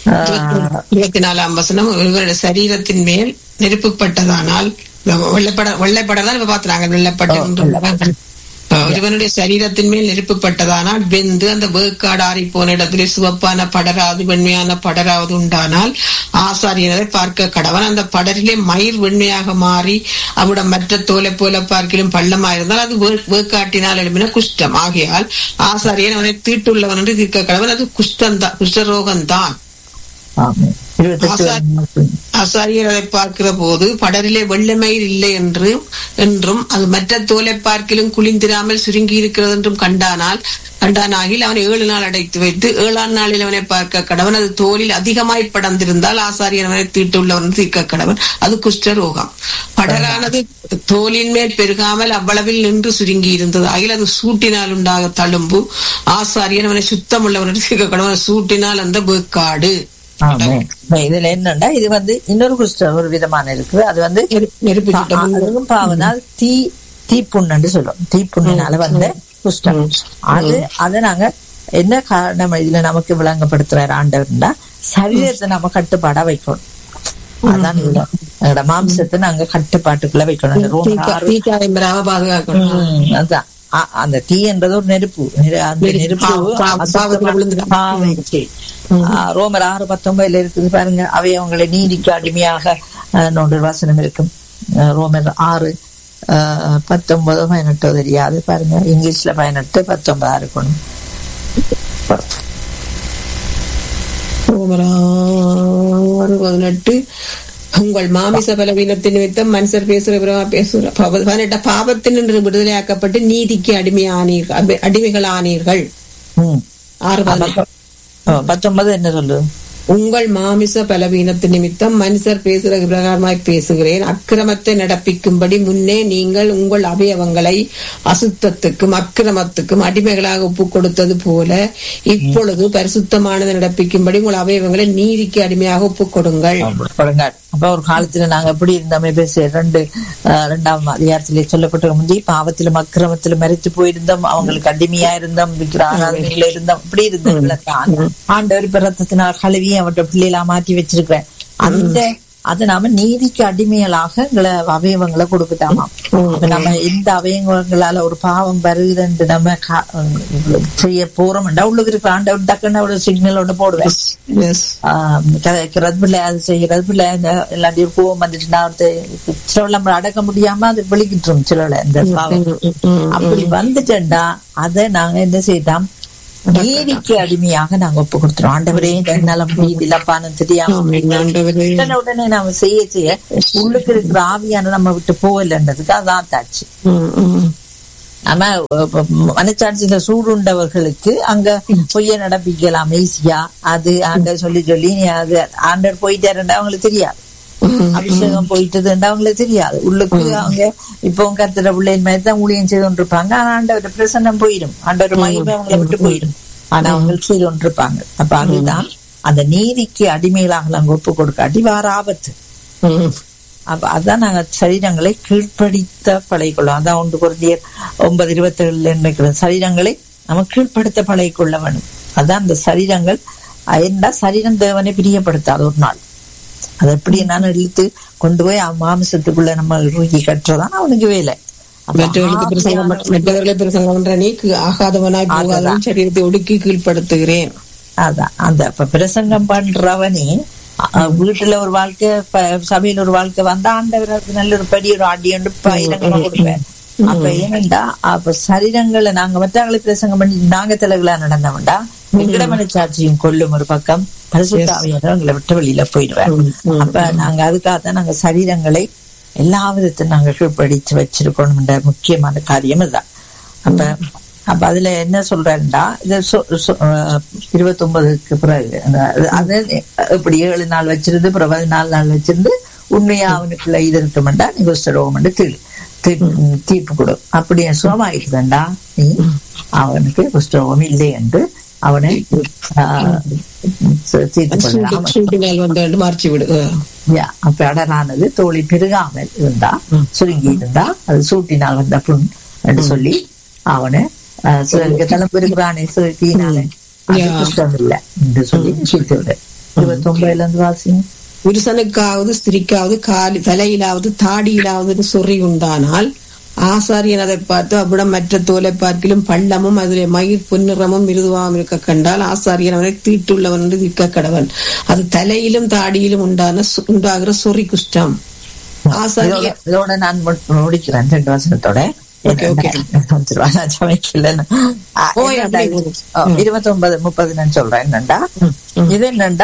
D: இருபத்தி நாலாம் வசனம் இவருடைய சரீரத்தின் மேல் நெருப்புப்பட்டதானால் வெள்ளைப்பட வெள்ளைப்படதான் இப்ப பாத்துறாங்க வெள்ளைப்பட்ட ஒருவனுடைய சரீரத்தின் மேல் நெருப்புப்பட்டதானால் வெந்து அந்த வேக்காடு ஆறி போன இடத்திலே சிவப்பான படராது வெண்மையான படராவது உண்டானால் ஆசாரியரை பார்க்க கடவன் அந்த படரிலே மயிர் வெண்மையாக மாறி அவிடம் மற்ற தோலை போல பார்க்கிலும் பள்ளமாயிருந்தால் அது வே- வேக்காட்டினால் எழுப்பின குஷ்டம் ஆகையால் ஆசாரியன் அவனை தீட்டுள்ளவன் என்று தீர்க்க கடவன் அது குஷ்டந்தான் குஷ்டரோகம்தான்
C: ஆமென். இருபத்தெட்டு
D: ஆசா- ஆசாரியர் அதை பார்க்கிற போது படரிலே வெள்ளமயிர் இல்லை என்று என்றும் அது மற்ற தோலை பார்க்கிலும் குளிந்திராமல் சுருங்கி இருக்கிறது என்றும் கண்டானால் கண்டானாகில் அவனை ஏழு நாள் அடைத்து வைத்து ஏழாம் நாளில் அவனை பார்க்க கடவன் அது தோலில் அதிகமாய் படர்ந்திருந்தால் ஆசாரியர் அவனை தீட்டுள்ளவன் தீர்க்க கடவன் அது குஷ்டரோகம் படரானது தோலின் மேல் பெருகாமல் அவ்வளவில் நின்று சுருங்கி இருந்தது ஆகில் அது சூட்டினால் உண்டாக தழும்பு ஆசாரியன் அவனை சுத்தமுள்ளவன் தீர்க்க கடவன் சூட்டினால் அந்த வேக்காடு
C: ஆமென். இதுல என்னன்னா இது வந்து இன்னொரு குஷ்டம் ஒரு விதமான இருக்குது அது வந்து
D: நெருப்பு- நெருப்பு சுட்டம்.
C: அதுவும் பாவனால் தீ தீப்புண்ணுன்னு சொல்லுவோம் தீப்புண்ணினால வந்த குஷ்டம் அது அதை நாங்க என்ன காரணம் இதுல நமக்கு விளங்கப்படுத்துறாரு ஆண்டவர்னா சரீரத்தை நம்ம கட்டுப்பாடா வைக்கணும் அதான் இதுல. எங்களோட மாம்சத்தை நாங்க கட்டுப்பாட்டுக்குள்ள வைக்கணும் அந்த ரோமர் ஆறு
D: தீக்காயம்பராக பாதுகாக்கணும்
C: ம், அதான் அ- அந்த தீ என்றது ஒரு நெருப்பு நெரு- அந்த
D: நெருப்பு.
C: நெருப்பு
D: பாவ- பாவ- பாவத்துல விழுந்துடும்.
C: பாவத்தை. ஆ, ரோமர் ஆறு பத்தொன்பதுல இருக்குது பாருங்க அவை அவங்களை நீதிக்கு அடிமையாக அஹ், ஒன்று வசனம் இருக்கும் அஹ், ரோமர் ஆறு அஹ், பத்தொன்பதோ பதினெட்டோ தெரியாது பாருங்க இங்கிலீஷ்ல பதினெட்டு பத்தொன்பதா இருக்கணும்
D: ரோமர் ஆறு பதினெட்டு உங்கள் மாமிச பலவீனத்தின் நிமித்தம் மனுஷர் பேசுற விதமா பேசுற பாவ- பதினெட்டு பாவத்தினின்று விடுதலையாக்கப்பட்டு நீதிக்கு அடிமையானீர்கள் அடி- அடிமைகளானீர்கள்
C: ம்.
D: ஆறு பதினெட்டு.
C: ஆ, பத்தொன்பது என்ன சொல்லு
D: உங்கள் மாமிச பலவீனத்தின் நிமித்தம் மனுஷர் பேசுகிற பிரகாரமாய் பேசுகிறேன் அக்கிரமத்தை நடப்பிக்கும்படி முன்னே நீங்கள் உங்கள் அவயவங்களை அசுத்தத்துக்கும் அக்கிரமத்துக்கும் அடிமைகளாக ஒப்புக் கொடுத்தது போல இப்பொழுது பரிசுத்தமானதை நடப்பிக்கும்படி உங்கள் அவயவங்களை நீதிக்கு அடிமையாக ஒப்புக் கொடுங்கள்
C: கொடுங்க அப்ப ஒரு காலத்துல நாங்க எப்படி இருந்தோமே பேச ரெண்டு ஆஹ், ரெண்டாம் அதிகாரத்திலே சொல்லப்பட்ட முந்தி பாவத்திலும் அக்கிரமத்திலும் மறைத்து போயிருந்தோம் அவங்களுக்கு அடிமையா இருந்தோம் விக்கிர ஆராதனையில இருந்தோம் இப்படி இருந்தவங்களத்தான் ஆண்டவர் இப்ப ரத்தத்தினால் கழுவி அவற்றை பிள்ளைகளா மாற்றி வச்சிருக்கிறேன் அந்த அது நாம நீதிக்கு அடிமைகளாக எங்களை அவயவங்களை கொடுக்கட்டாமா அப்ப நம்ம எந்த அவயவங்களால ஒரு பாவம் வருகிறது நம்ம கா- செய்ய போறோம்டா உள்ளுக்கு இருக்கிற ஆண்டவர் டக்குன்னு ஒரு சிக்னல் ஒண்ணு போடுவேன்
D: எஸ்
C: கதைக்கிறது பிள்ளை அது செய்யறது பிள்ளை இந்த எல்லாத்தையும் கோவம் வந்துட்டுனா சில நம்ம அடக்க முடியாம அது வெளிக்கிட்டுரும் சில இந்த பாவம் அப்படி வந்துட்டேன்டா அதை நாங்க என்ன செய்தோம் நீதிக்கு அடிமையாக நாங்க ஒப்பு கொடுத்துறோம் ஆண்டவரே என்னால முடியுது இல்லப்பான்னு தெரியாம
D: ஆண்டவரே.
C: உடனே உடனே நாம செய்ய செய்ய உள்ளுக்கு இருக்கிற ஆவியான நம்ம விட்டு போகலன்றதுக்கு அதான் தாச்சு
D: ம், ம்.
C: நம்ம மனச்சாட்சியில சூடுண்டவர்களுக்கு அங்க பொய்ய நடப்பிக்கலாம் ஈஸியா அது ஆண்டர் சொல்லி சொல்லி நீ அது ஆண்டர் போயிட்டாருண்டா அவங்களுக்கு தெரியாது அபிஷேகம் போயிட்டதுண்டா அவங்களுக்கு தெரியாது உள்ளுக்கு அவங்க இப்போ கருத்துற பிள்ளைகள் மாதிரி தான் ஊழியம் செய்து கொண்டிருப்பாங்க ஆனா ஆண்டவர் பிரசன்னம் போயிடும் ஆண்டவர் மகிமை அவங்களை விட்டு போயிடும் ஆனா அவங்க செய்து கொண்டிருப்பாங்க அப்ப அதுதான் அந்த நீதிக்கு அடிமைகளாக நாங்க ஒப்பு கொடுக்காட்டி வார ஆபத்து
D: ம்.
C: அப்ப அதான் நாங்க சரீரங்களை கீழ்ப்படுத்த பழகிக்கொள்ளும் அதான் ஒன்று குருந்தியர் ஒன்பது இருபத்தி ஏழுல இருக்கிற சரீரங்களை நம்ம கீழ்ப்படுத்த பழகிக்கொள்ள வேணும் அதான் அந்த சரீரங்கள் என்ன சரீரம் தேவனை பிரியப்படுத்தாது ஒரு நாள் அதை எப்படி நான் இழுத்து கொண்டு போய் அவன் மாமிசத்துக்குள்ள நம்ம இறுக்கி கட்டுறதான் அவனுக்கு வேலை அப்ப
D: மற்றவர்களுக்கு பிரசங்கம் பண்ண- மற்றவர்களை பிரசங்கம் பண்ற நீ ஆகாதவனாய் போகாதவன் சரீரத்தை ஒடுக்கி கீழ்ப்படுத்துகிறேன்
C: அதான் அந்த இப்ப பிரசங்கம் பண்றவனே அஹ், வீட்டுல ஒரு வாழ்க்கை ப- சபையில ஒரு வாழ்க்கை வந்தா ஆண்டவர் அதுக்கு நல்ல ஒரு பெரிய ஒரு ஆடியண்டு பயிரங்கமா கொடுப்பேன் அப்ப ஏனண்டா அப்ப சரீரங்களை நாங்க மற்றவங்களை பிரசங்கம் பண்ணி நாங்க தலைகளா நடந்தவன்டா எங்கட மனச்சாட்சியும் கொல்லும் ஒரு பக்கம் பரிசுத்தாவியான எங்களை விட்டு வெளியில போயிடுவேன் அப்ப நாங்க அதுக்காக தான் நாங்க சரீரங்களை எல்லா விதத்தையும் நாங்க கீழ்ப்படிச்சு வச்சிருக்கணும்ன்ற முக்கியமான காரியம் இதுதான் அப்ப அப்ப அதுல என்ன சொல்றேன்டா இது இருபத்தி ஒன்பதுக்கு பிறகு அந்த- அது இப்படி ஏழு நாள் வச்சிருந்து பிறகு பதினாலு நாள் வச்சிருந்து உண்மையா அவனுக்குள்ள இது இருக்குமெண்டா நீ குஸ்தரோகம் தீர்ப்பு கொடு அப்படி சுகமாயிட்டுதண்டா நீ அவனுக்கு குஸ்தரோகம் இல்லை என்று அவனை ஆஹ், தீர்த்து கொள்ளலாம்
D: சூட்டினால் வந்து மார்ச்சி விடு
C: யா, அப்ப அடரானது தோழி பெருகாமல் இருந்தா சுருங்கி இருந்தா அது சூட்டினால் வந்த புண் என்று சொல்லி அவனை ஆஹ், சிலருக்கு தலை பெருகிறானே சுருக்கினால அது
D: யா.
C: குற்றம் இல்லை என்று சொல்லி தீர்த்து விடு இருபத்தி ஒன்பதுல இருந்து வாசிங்க
D: புருஷனுக்காவது ஸ்திரிக்காவது காலி தலையிலாவது தாடியிலாவது சொறி உண்டானால் ஆசாரியன் அதை பார்த்து அவ்விடம் மற்ற தோலை பார்க்கிலும் பள்ளமும் அதிலே மயிர் பொன்னிறமும் மிருதுவாம் இருக்க கண்டால் ஆசாரியன் அவனை தீட்டுள்ளவன் என்று இருக்க கடவன் அது தலையிலும் தாடியிலும் உண்டான சு- உண்டாகிற சொறி குஷ்டம் ஆசாரியன்
C: இதோட- இதோட நான் மு- முடிக்கிறேன் ரெண்டு வசனத்தோட
D: Okay, okay.
C: நான் சமைக்கலன்னு. ஆ,
D: ஓ,
C: என்னடா
D: அப்படி
C: இது? ஓ, இருபத்தொன்பது முப்பது நான் சொல்றேன் என்னண்டா இது என்னண்டா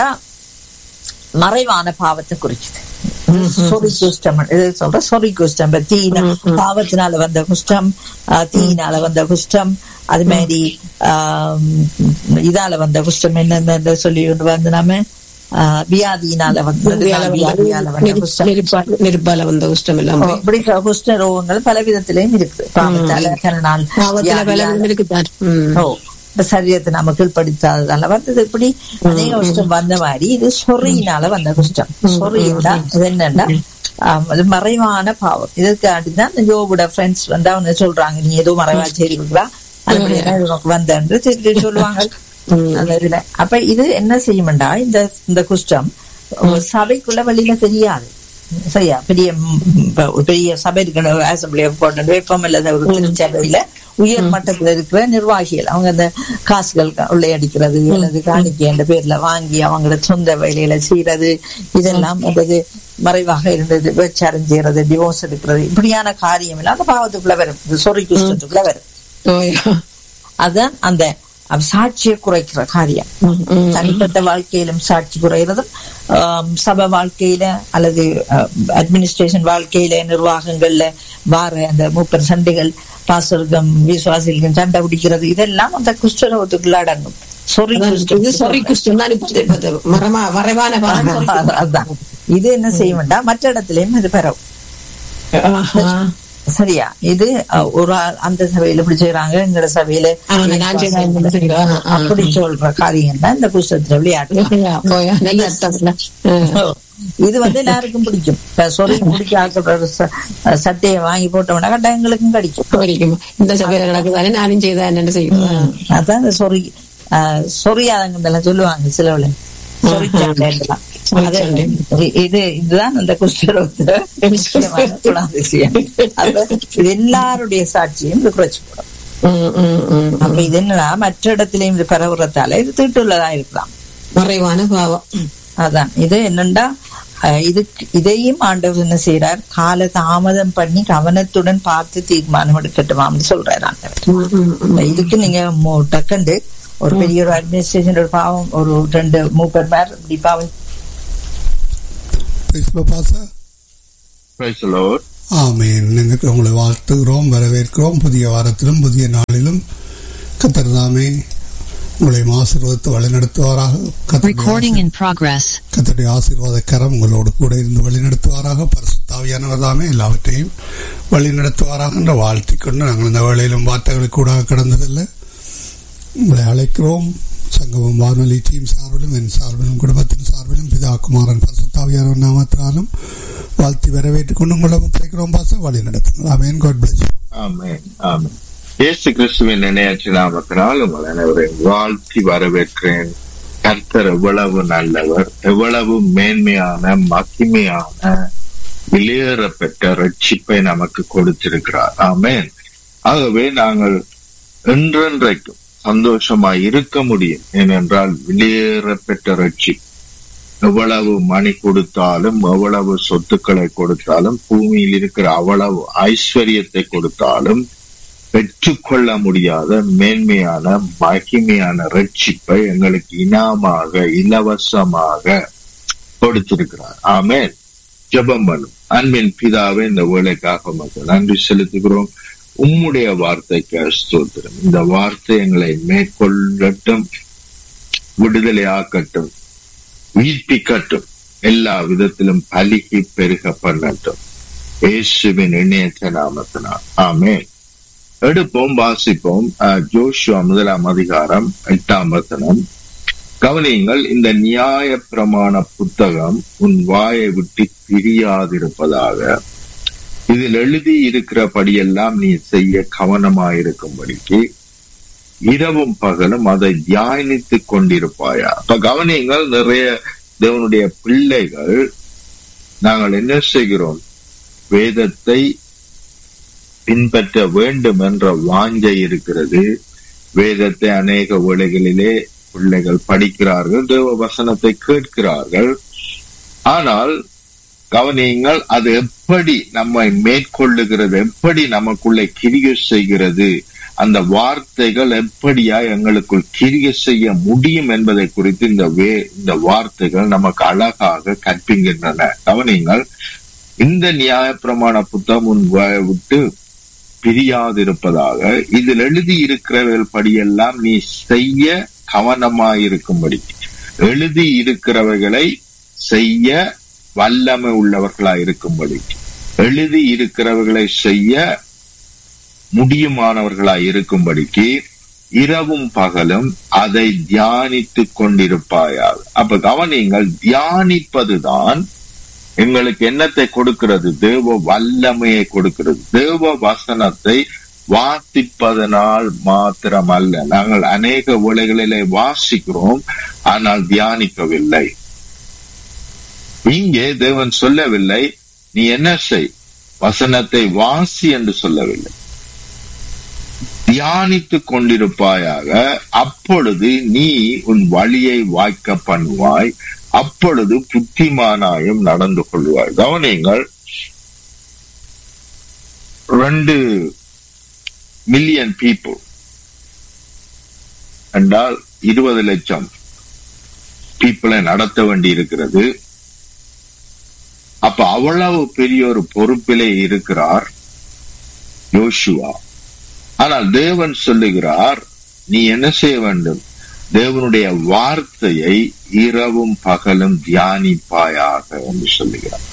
C: மறைவான பாவத்தை குறிக்குது சொறி குஷ்டம் இது சொல்ற சொறி குஷ்டம் இப்ப தீயின பாவத்தினால வந்த குஷ்டம் ஆ, தீயினால வந்த குஷ்டம் அது மாதிரி ஆம், இதால வந்த குஷ்டம் என்னென்ன சொல்லி கொண்டு வந்து நாம ஆ, வியாதியினால வந்தது வியாதியால வந்த குஷ்டம்
D: நெருப்பால நெருப்பால வந்த குஷ்டம் எல்லாம் போய்.
C: இப்படி குஷ்ட ரோகங்கள் பல விதத்திலையும் இருக்குது பாவத்தால கரணால்
D: பாவத்துல பல
C: வியாதியால.
D: விதம் இருக்குதான் ம்.
C: ஓ இந்த சரீரத்தை நம்ம கீழ்படுத்தாததால வந்தது இப்படி அநேக குஷ்டம் வந்த மாதிரி இது சொறியினால வந்த குஷ்டம் சொறியின்னா இது என்னன்னா ஆம், அது மறைவான பாவம் இதுக்காண்டி தான் இந்த யோபுட ஃப்ரெண்ட்ஸ் வந்து அவங்க சொல்றாங்க நீ ஏதோ மறைவா செய்திருக்கிறா அப்படி இது உனக்கு வந்தன்று திருப்பி சொல்லுவாங்க அந்த இதுல அப்ப இது என்ன செய்யும்டா இந்த இந்த குஷ்டம் சபைக்குள்ள வெளியில தெரியாது சரியா பெரிய ம், இப்ப ஒரு பெரிய சபை இருக்கிற அசம்பிளி போட்டு வெப்பம் இல்லாத ஒரு திருச்சபையில உயர் மட்டத்துல இருக்கிற நிர்வாகிகள் அவங்க அந்த காசுகள் க- உள்ளே அடிக்கிறது அல்லது காணிக்கை என்ற பேர்ல வாங்கி அவங்களோட சொந்த வேலையில செய்யறது இதெல்லாம் அதாவது மறைவாக இருந்தது விபச்சாரம் செய்யறது டிவோர்ஸ் எடுக்கிறது இப்படியான காரியம் எல்லாம் அந்த பாவத்துக்குள்ள வரும் இந்த சொறி குஷ்டத்துக்குள்ள வரும்
D: ஓயா.
C: அதான் அந்த அவ சாட்சியை குறைக்கிற காரியம்
D: ம், ம்.
C: தனிப்பட்ட வாழ்க்கையிலும் சாட்சி குறைகிறதும் ஆம், சபை வாழ்க்கையில அல்லது அட்மினிஸ்ட்ரேஷன் வாழ்க்கையில நிர்வாகங்கள்ல வார அந்த மூப்பர் சண்டைகள் பாசருக்கும் விசுவாசிகளுக்கும் சண்டை பிடிக்கிறது இதெல்லாம் அந்த குஷ்டரோகத்துக்குள்ள அடங்கும் சொறி
D: அதான் இது sorry question தான் இப்ப இப்ப மரமா வரைவான பாருங்க.
C: அதான் இது என்ன செய்ய வேண்டாம் மற்ற இடத்துலயும் இது பெறவும்
D: ஆஹா.
C: சரியா இது அஹ், ஒரு ஆள் அந்த சபையில இப்படி செய்யறாங்க எங்கட சபையில
D: ஆமா, நான் செய்றேன், இந்த செய்றேன். ஆ, ஆ.
C: அப்படி சொல்ற காரியம் தான் இந்த குஷ்டத்துல விளையாட்டு
D: போயா, போயா, நல்ல அர்த்தம் இல்ல. ஆ.
C: இது வந்து எல்லாருக்கும் பிடிக்கும் இப்ப சொறி பிடிக்க ஆக்கிற ஒரு ச- சட்டையை வாங்கி போட்டோம்னா கட்டாயம் எங்களுக்கும் கிடைக்கும்
D: வரைக்கும். இந்த சபையில நடக்குதானே நானும் செய்தா என்னன்னு செய்யணும்
C: அதான் இந்த சொறி ஆஹ், சொறியாதங்கெல்லாம் சொல்லுவாங்க சிலவுல சொறிச்சாண்டெல்லாம் அது இ- இது இதுதான் அந்த குஷ்டரோகத்துல முக்கியமான குணாதிசயம் அப்ப இது எல்லாருடைய சாட்சியும் இது குறைச்சு போடும்
D: ம், ம், ம்.
C: அப்ப இது என்னன்னா மற்ற இடத்திலையும் இது பரவுறதால இது தீட்டுள்ளதா இருக்கலாம்
D: மறைவான பாவம்
C: அதான் இது என்னண்டா அஹ், இதுக்கு இதையும் ஆண்டவர் என்ன செய்யறார் கால தாமதம் பண்ணி கவனத்துடன் பார்த்து தீர்மானம் எடுக்கட்டுமாம்னு சொல்றாரு ஆண்டவர்
D: ம், ம், ம்.
C: இதுக்கு நீங்க மு- டக்குண்டு ஒரு பெரிய ஒரு அட்மினிஸ்ட்ரேஷன் ஒரு பாவம் ஒரு ரெண்டு மூப்பர் மேர் இப்படி பாவம்
B: Praise the Lord, Pastor.
E: Praise the Lord.
B: ஆமென் எனக்கு உங்களை வாழ்த்துகிறோம் வரவேற்கிறோம் புதிய வாரத்திலும் புதிய நாளிலும் கத்தர் தாமே உங்களை ஆசீர்வதித்து வழிநடத்துவாராக கர்த்தருடைய
F: Recording in progress.
B: கத்தருடைய ஆசீர்வாத கரம் உங்களோடு கூட இருந்து வழிநடத்துவாராக பரிசுத்தாவியானவர் தாமே எல்லாவற்றையும் வழிநடத்துவாராக என்ற வாழ்த்திக் கொண்டு நாங்கள் இந்த வேளையிலும் வார்த்தைகளை கூட கடந்ததில்லை உங்களை அழைக்கிறோம் சங்கமம் வானொலி டீம் சார்பிலும் என் சார்பிலும் குடும்பத்தின் சார்பிலும் பிதா குமாரன் பரிசுத்தாவியானவர் நாமத்தினாலும் வாழ்த்தி வரவேற்றுக் கொண்டு உங்களை ஒப்படைக்கிறோம் பாச வழி நடத்துங்கள் amen God bless
E: Amen. Amen. இயேசு கிறிஸ்துவின் நினையாற்று நாமத்தினால் உங்கள் அனைவரையும் வாழ்த்தி வரவேற்கிறேன் கர்த்தர் எவ்வளவு நல்லவர் எவ்வளவு மேன்மையான மகிமையான வெளியேறப்பெற்ற ரட்சிப்பை நமக்கு கொடுத்திருக்கிறார் ஆமென் ஆகவே நாங்கள் என்றென்றைக்கும் சந்தோஷமாய் இருக்க முடியும் ஏனென்றால் வெளியேறப்பெற்ற ரட்சிப்பு எவ்வளவு மணி கொடுத்தாலும் எவ்வளவு சொத்துக்களை கொடுத்தாலும் பூமியில் இருக்கிற அவ்வளவு ஐஸ்வர்யத்தை கொடுத்தாலும் பெற்றுக்கொள்ள முடியாத மேன்மையான மகிமையான ரட்சிப்பை எங்களுக்கு இனாமாக இலவசமாக கொடுத்திருக்கிறார் ஆமென் ஜெபம் பண்ணும் அன்பின் பிதாவே இந்த வேலைக்காக மக்கள் நன்றி செலுத்துகிறோம் உம்முடைய வார்த்தைக்கு ஸ்தோத்திரம் இந்த வார்த்தை எங்களை மேற்கொள்ளட்டும் விடுதலை ஆக்கட்டும் உயிர்ப்பிக்கட்டும் எல்லா விதத்திலும் பலிகி பெருக பண்ணட்டும் இயேசுவின் இணையற்ற நாமத்தினால் ஆமென் எடுப்போம் வாசிப்போம் அஹ், ஜோஷுவா முதலாம் அதிகாரம் எட்டாம் வசனம் கவனியுங்கள் இந்த நியாய பிரமாண புத்தகம் உன் வாயை விட்டு பிரியாதிருப்பதாக இதில் எழுதி இருக்கிறபடியெல்லாம் நீ செய்ய கவனமாயிருக்கும்படிக்கு இரவும் பகலும் அதை தியானித்துக் கொண்டிருப்பாயா அப்ப கவனியுங்கள் நிறைய தேவனுடைய பிள்ளைகள் நாங்கள் என்ன செய்கிறோம் வேதத்தை பின்பற்ற வேண்டும் என்ற வாஞ்சை இருக்கிறது வேதத்தை அநேக வேளைகளிலே பிள்ளைகள் படிக்கிறார்கள் தேவ வசனத்தை கேட்கிறார்கள் ஆனால் கவனியுங்கள் அது எப்படி நம்மை மேற்கொள்ளுகிறது எப்படி நமக்குள்ளே கிரிய செய்கிறது அந்த வார்த்தைகள் எப்படியா எங்களுக்குள் கிரிய செய்ய முடியும் என்பதை குறித்து இந்த வே இந்த வார்த்தைகள் நமக்கு அழகாக கற்பிக்கின்றன கவனியுங்கள் இந்த நியாயப்பிரமாண புத்தகம் உன் வாயை விட்டு பிரியாதிருப்பதாக இதில் எழுதி இருக்கிறவர்கள் படியெல்லாம் நீ செய்ய கவனமாயிருக்கும்படி எழுதி இருக்கிறவைகளை செய்ய வல்லமை உள்ளவர்களாய் இருக்கும்படி எழுதி இருக்கிறவர்களை செய்ய முடியுமானவர்களாய் இருக்கும்படிக்கு இரவும் பகலும் அதை தியானித்துக் கொண்டிருப்பாயாக அப்ப கவனிங்கள் தியானிப்பதுதான் எங்களுக்கு என்னத்தை கொடுக்கிறது தேவ வல்லமையை கொடுக்கிறது தேவ வசனத்தை வாசிப்பதனால் மாத்திரமல்ல நாங்கள் அநேக வேளைகளிலே வாசிக்கிறோம் ஆனால் தியானிக்கவில்லை இங்கே தேவன் சொல்லவில்லை நீ என்ன செய் வசனத்தை வாசி என்று சொல்லவில்லை தியானித்துக் கொண்டிருப்பாயாக அப்பொழுது நீ உன் வழியை வாய்க்க பண்ணுவாய் அப்பொழுது புத்திமானாயும் நடந்து கொள்வாய் கவனியங்கள் ரெண்டு மில்லியன் பீப்புள் என்றால் இருபது லட்சம் பீப்புளை நடத்த வேண்டி இருக்கிறது அப்ப அவ்வளவு பெரிய ஒரு பொறுப்பிலே இருக்கிறார் யோசுவா ஆனால் தேவன் சொல்லுகிறார் நீ என்ன செய்ய வேண்டும் தேவனுடைய வார்த்தையை இரவும் பகலும் தியானிப்பாயாக என்று சொல்லுகிறார்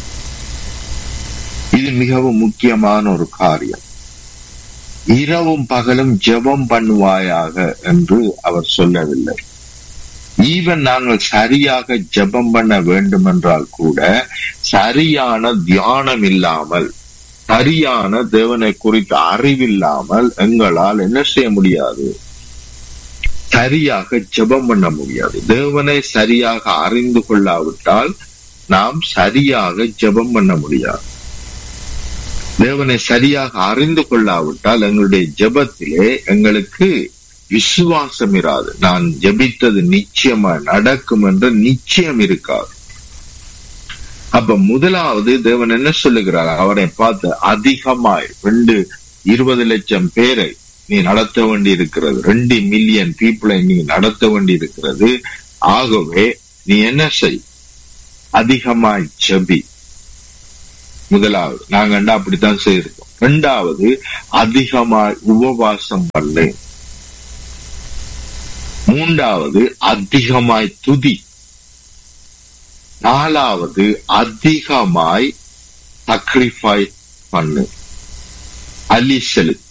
E: இது மிகவும் முக்கியமான ஒரு காரியம் இரவும் பகலும் ஜெபம் பண்ணுவாயாக என்று அவர் சொல்லவில்லை ஈவன் நாங்கள் சரியாக ஜெபம் பண்ண வேண்டும் என்றால் கூட சரியான தியானம் இல்லாமல் சரியான தேவனை குறித்த அறிவில்லாமல் எங்களால் என்ன செய்ய முடியாது சரியாக ஜெபம் பண்ண முடியாது தேவனை சரியாக அறிந்து கொள்ளாவிட்டால் நாம் சரியாக ஜெபம் பண்ண முடியாது தேவனை சரியாக அறிந்து கொள்ளாவிட்டால் எங்களுடைய ஜெபத்திலே எங்களுக்கு விசுவாசம் இராது நான் ஜெபித்தது நிச்சயமா நடக்கும் என்ற நிச்சயம் இருக்காது அப்ப முதலாவது தேவன் என்ன சொல்லுகிறார் அவரை பார்த்து அதிகமாய் ரெண்டு இருபது லட்சம் பேரை நீ நடத்த வேண்டி இருக்கிறது ரெண்டு மில்லியன் பீப்புளை நீ நடத்த வேண்டி இருக்கிறது ஆகவே நீ என்ன செய் அதிகமாய் ஜெபி முதலாவது நாங்க அப்படித்தான் செய்யிருக்கோம் இரண்டாவது அதிகமாய் உபவாசம் பண்ணு மூன்றாவது அதிகமாய் துதி நாலாவது அதிகமாய் சக்ரிஃபை பண்ணு அலி செலுத்து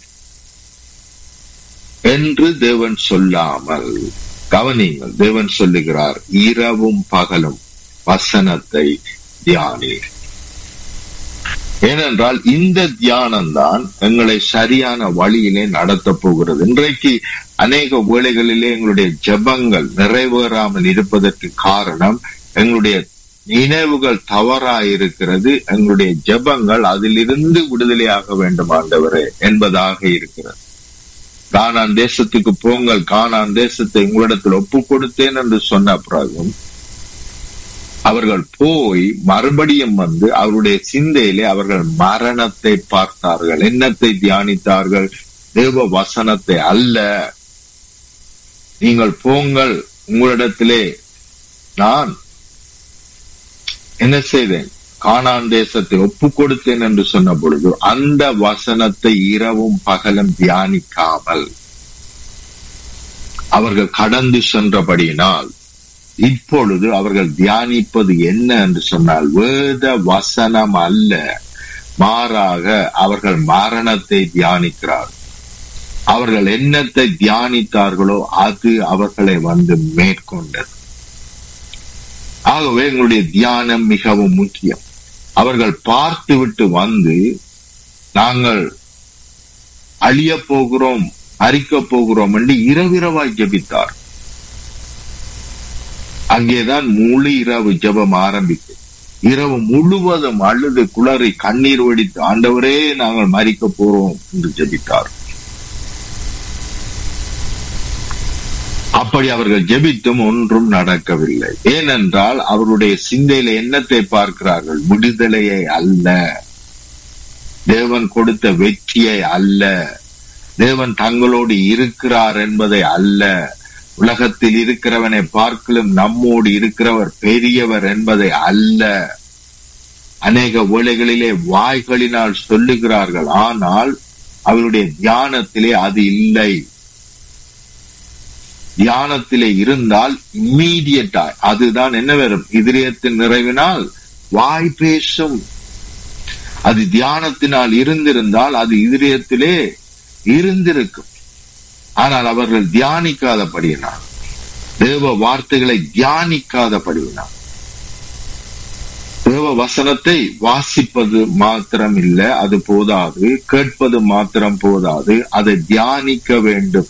E: என்று தேவன் சொல்லாமல் கவனிங்கள் தேவன் சொல்லுகிறார் இரவும் பகலும் வசனத்தை தியானீர் ஏனென்றால் இந்த தியானம் தான் எங்களை சரியான வழியிலே நடத்த போகிறது இன்றைக்கு அநேக வேளைகளிலே எங்களுடைய ஜெபங்கள் நிறைவேறாமல் இருப்பதற்கு காரணம் எங்களுடைய நினைவுகள் தவறாயிருக்கிறது எங்களுடைய ஜெபங்கள் அதிலிருந்து விடுதலையாக வேண்டும் ஆண்டவரே என்பதாக இருக்கிறது கானான் தேசத்துக்கு போங்கள் கானான் தேசத்தை உங்களிடத்தில் ஒப்பு கொடுத்தேன் என்று சொன்ன பிறகும் அவர்கள் போய் மறுபடியும் வந்து அவருடைய சிந்தையிலே அவர்கள் மரணத்தை பார்த்தார்கள் என்னத்தை தியானித்தார்கள் தேவ வசனத்தை அல்ல நீங்கள் போங்கள் உங்களிடத்திலே நான் என்ன செய்தேன் கானான் தேசத்தை ஒப்பு கொடுத்தேன் என்று சொன்ன பொழுது அந்த வசனத்தை இரவும் பகலும் தியானிக்காமல் அவர்கள் கடந்து சென்றபடியினால் இப்பொழுது அவர்கள் தியானிப்பது என்ன என்று சொன்னால் வேத வசனம் அல்ல மாறாக அவர்கள் மரணத்தை தியானிக்கிறார்கள் அவர்கள் என்னத்தை தியானித்தார்களோ அது அவர்களை வந்து மேற்கொண்டது ஆகவே எங்களுடைய தியானம் மிகவும் முக்கியம் அவர்கள் பார்த்து விட்டு வந்து நாங்கள் அழிய போகிறோம் அரிக்க போகிறோம் என்று இரவிரவாய் ஜபித்தார் அங்கேதான் முழு இரவு ஜபம் ஆரம்பிக்கும் இரவு முழுவதும் அழுது குளறி கண்ணீர் வடித்து ஆண்டவரே நாங்கள் மறிக்க போறோம் என்று ஜபித்தார் அப்படி அவர்கள் ஜெபித்தும் ஒன்றும் நடக்கவில்லை ஏனென்றால் அவருடைய சிந்தையில எண்ணத்தை பார்க்கிறார்கள் விடுதலையை அல்ல தேவன் கொடுத்த வெற்றியை அல்ல தேவன் தங்களோடு இருக்கிறார் என்பதை அல்ல உலகத்தில் இருக்கிறவனை பார்க்கலும் நம்மோடு இருக்கிறவர் பெரியவர் என்பதை அல்ல அநேக வேளைகளிலே வாய்களினால் சொல்லுகிறார்கள் ஆனால் அவருடைய தியானத்திலே அது இல்லை தியானத்திலே இருந்தால் இம்மீடியட்டா அதுதான் என்ன வரும் இதயத்தின் நிறைவினால் வாய் பேசும் அது தியானத்தினால் இருந்திருந்தால் அது இதயத்திலே இருந்திருக்கும் ஆனால் அவர்கள் தியானிக்காதபடியினால் தேவ வார்த்தைகளை தியானிக்காதபடியினால் தேவ வசனத்தை வாசிப்பது மாத்திரம் இல்ல அது போதாது கேட்பது மாத்திரம் போதாது அதை தியானிக்க வேண்டும்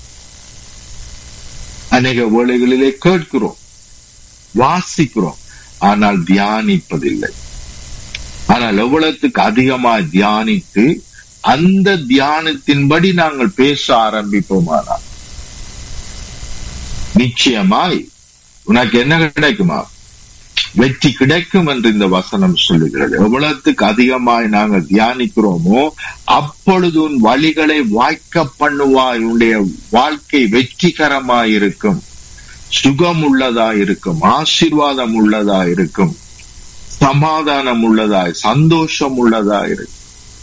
E: அநேக வேளைகளிலே கேட்கிறோம் வாசிக்கிறோம் ஆனால் தியானிப்பதில்லை ஆனால் எவ்வளவுக்கு அதிகமாக தியானித்து அந்த தியானத்தின்படி நாங்கள் பேச ஆரம்பிப்போமானால் நிச்சயமாய் உனக்கு என்ன கிடைக்குமா வெற்றி கிடைக்கும் என்று இந்த வசனம் சொல்லுகிறது எவ்வளவுக்கு அதிகமாய் நாங்கள் தியானிக்கிறோமோ அப்பொழுது உன் வழிகளை வாய்க்க பண்ணுவாய் உன்னுடைய வாழ்க்கை வெற்றிகரமாய் இருக்கும் சுகம் உள்ளதா இருக்கும் ஆசீர்வாதம் உள்ளதா இருக்கும் சமாதானம் உள்ளதாய் சந்தோஷம் உள்ளதா இருக்கும்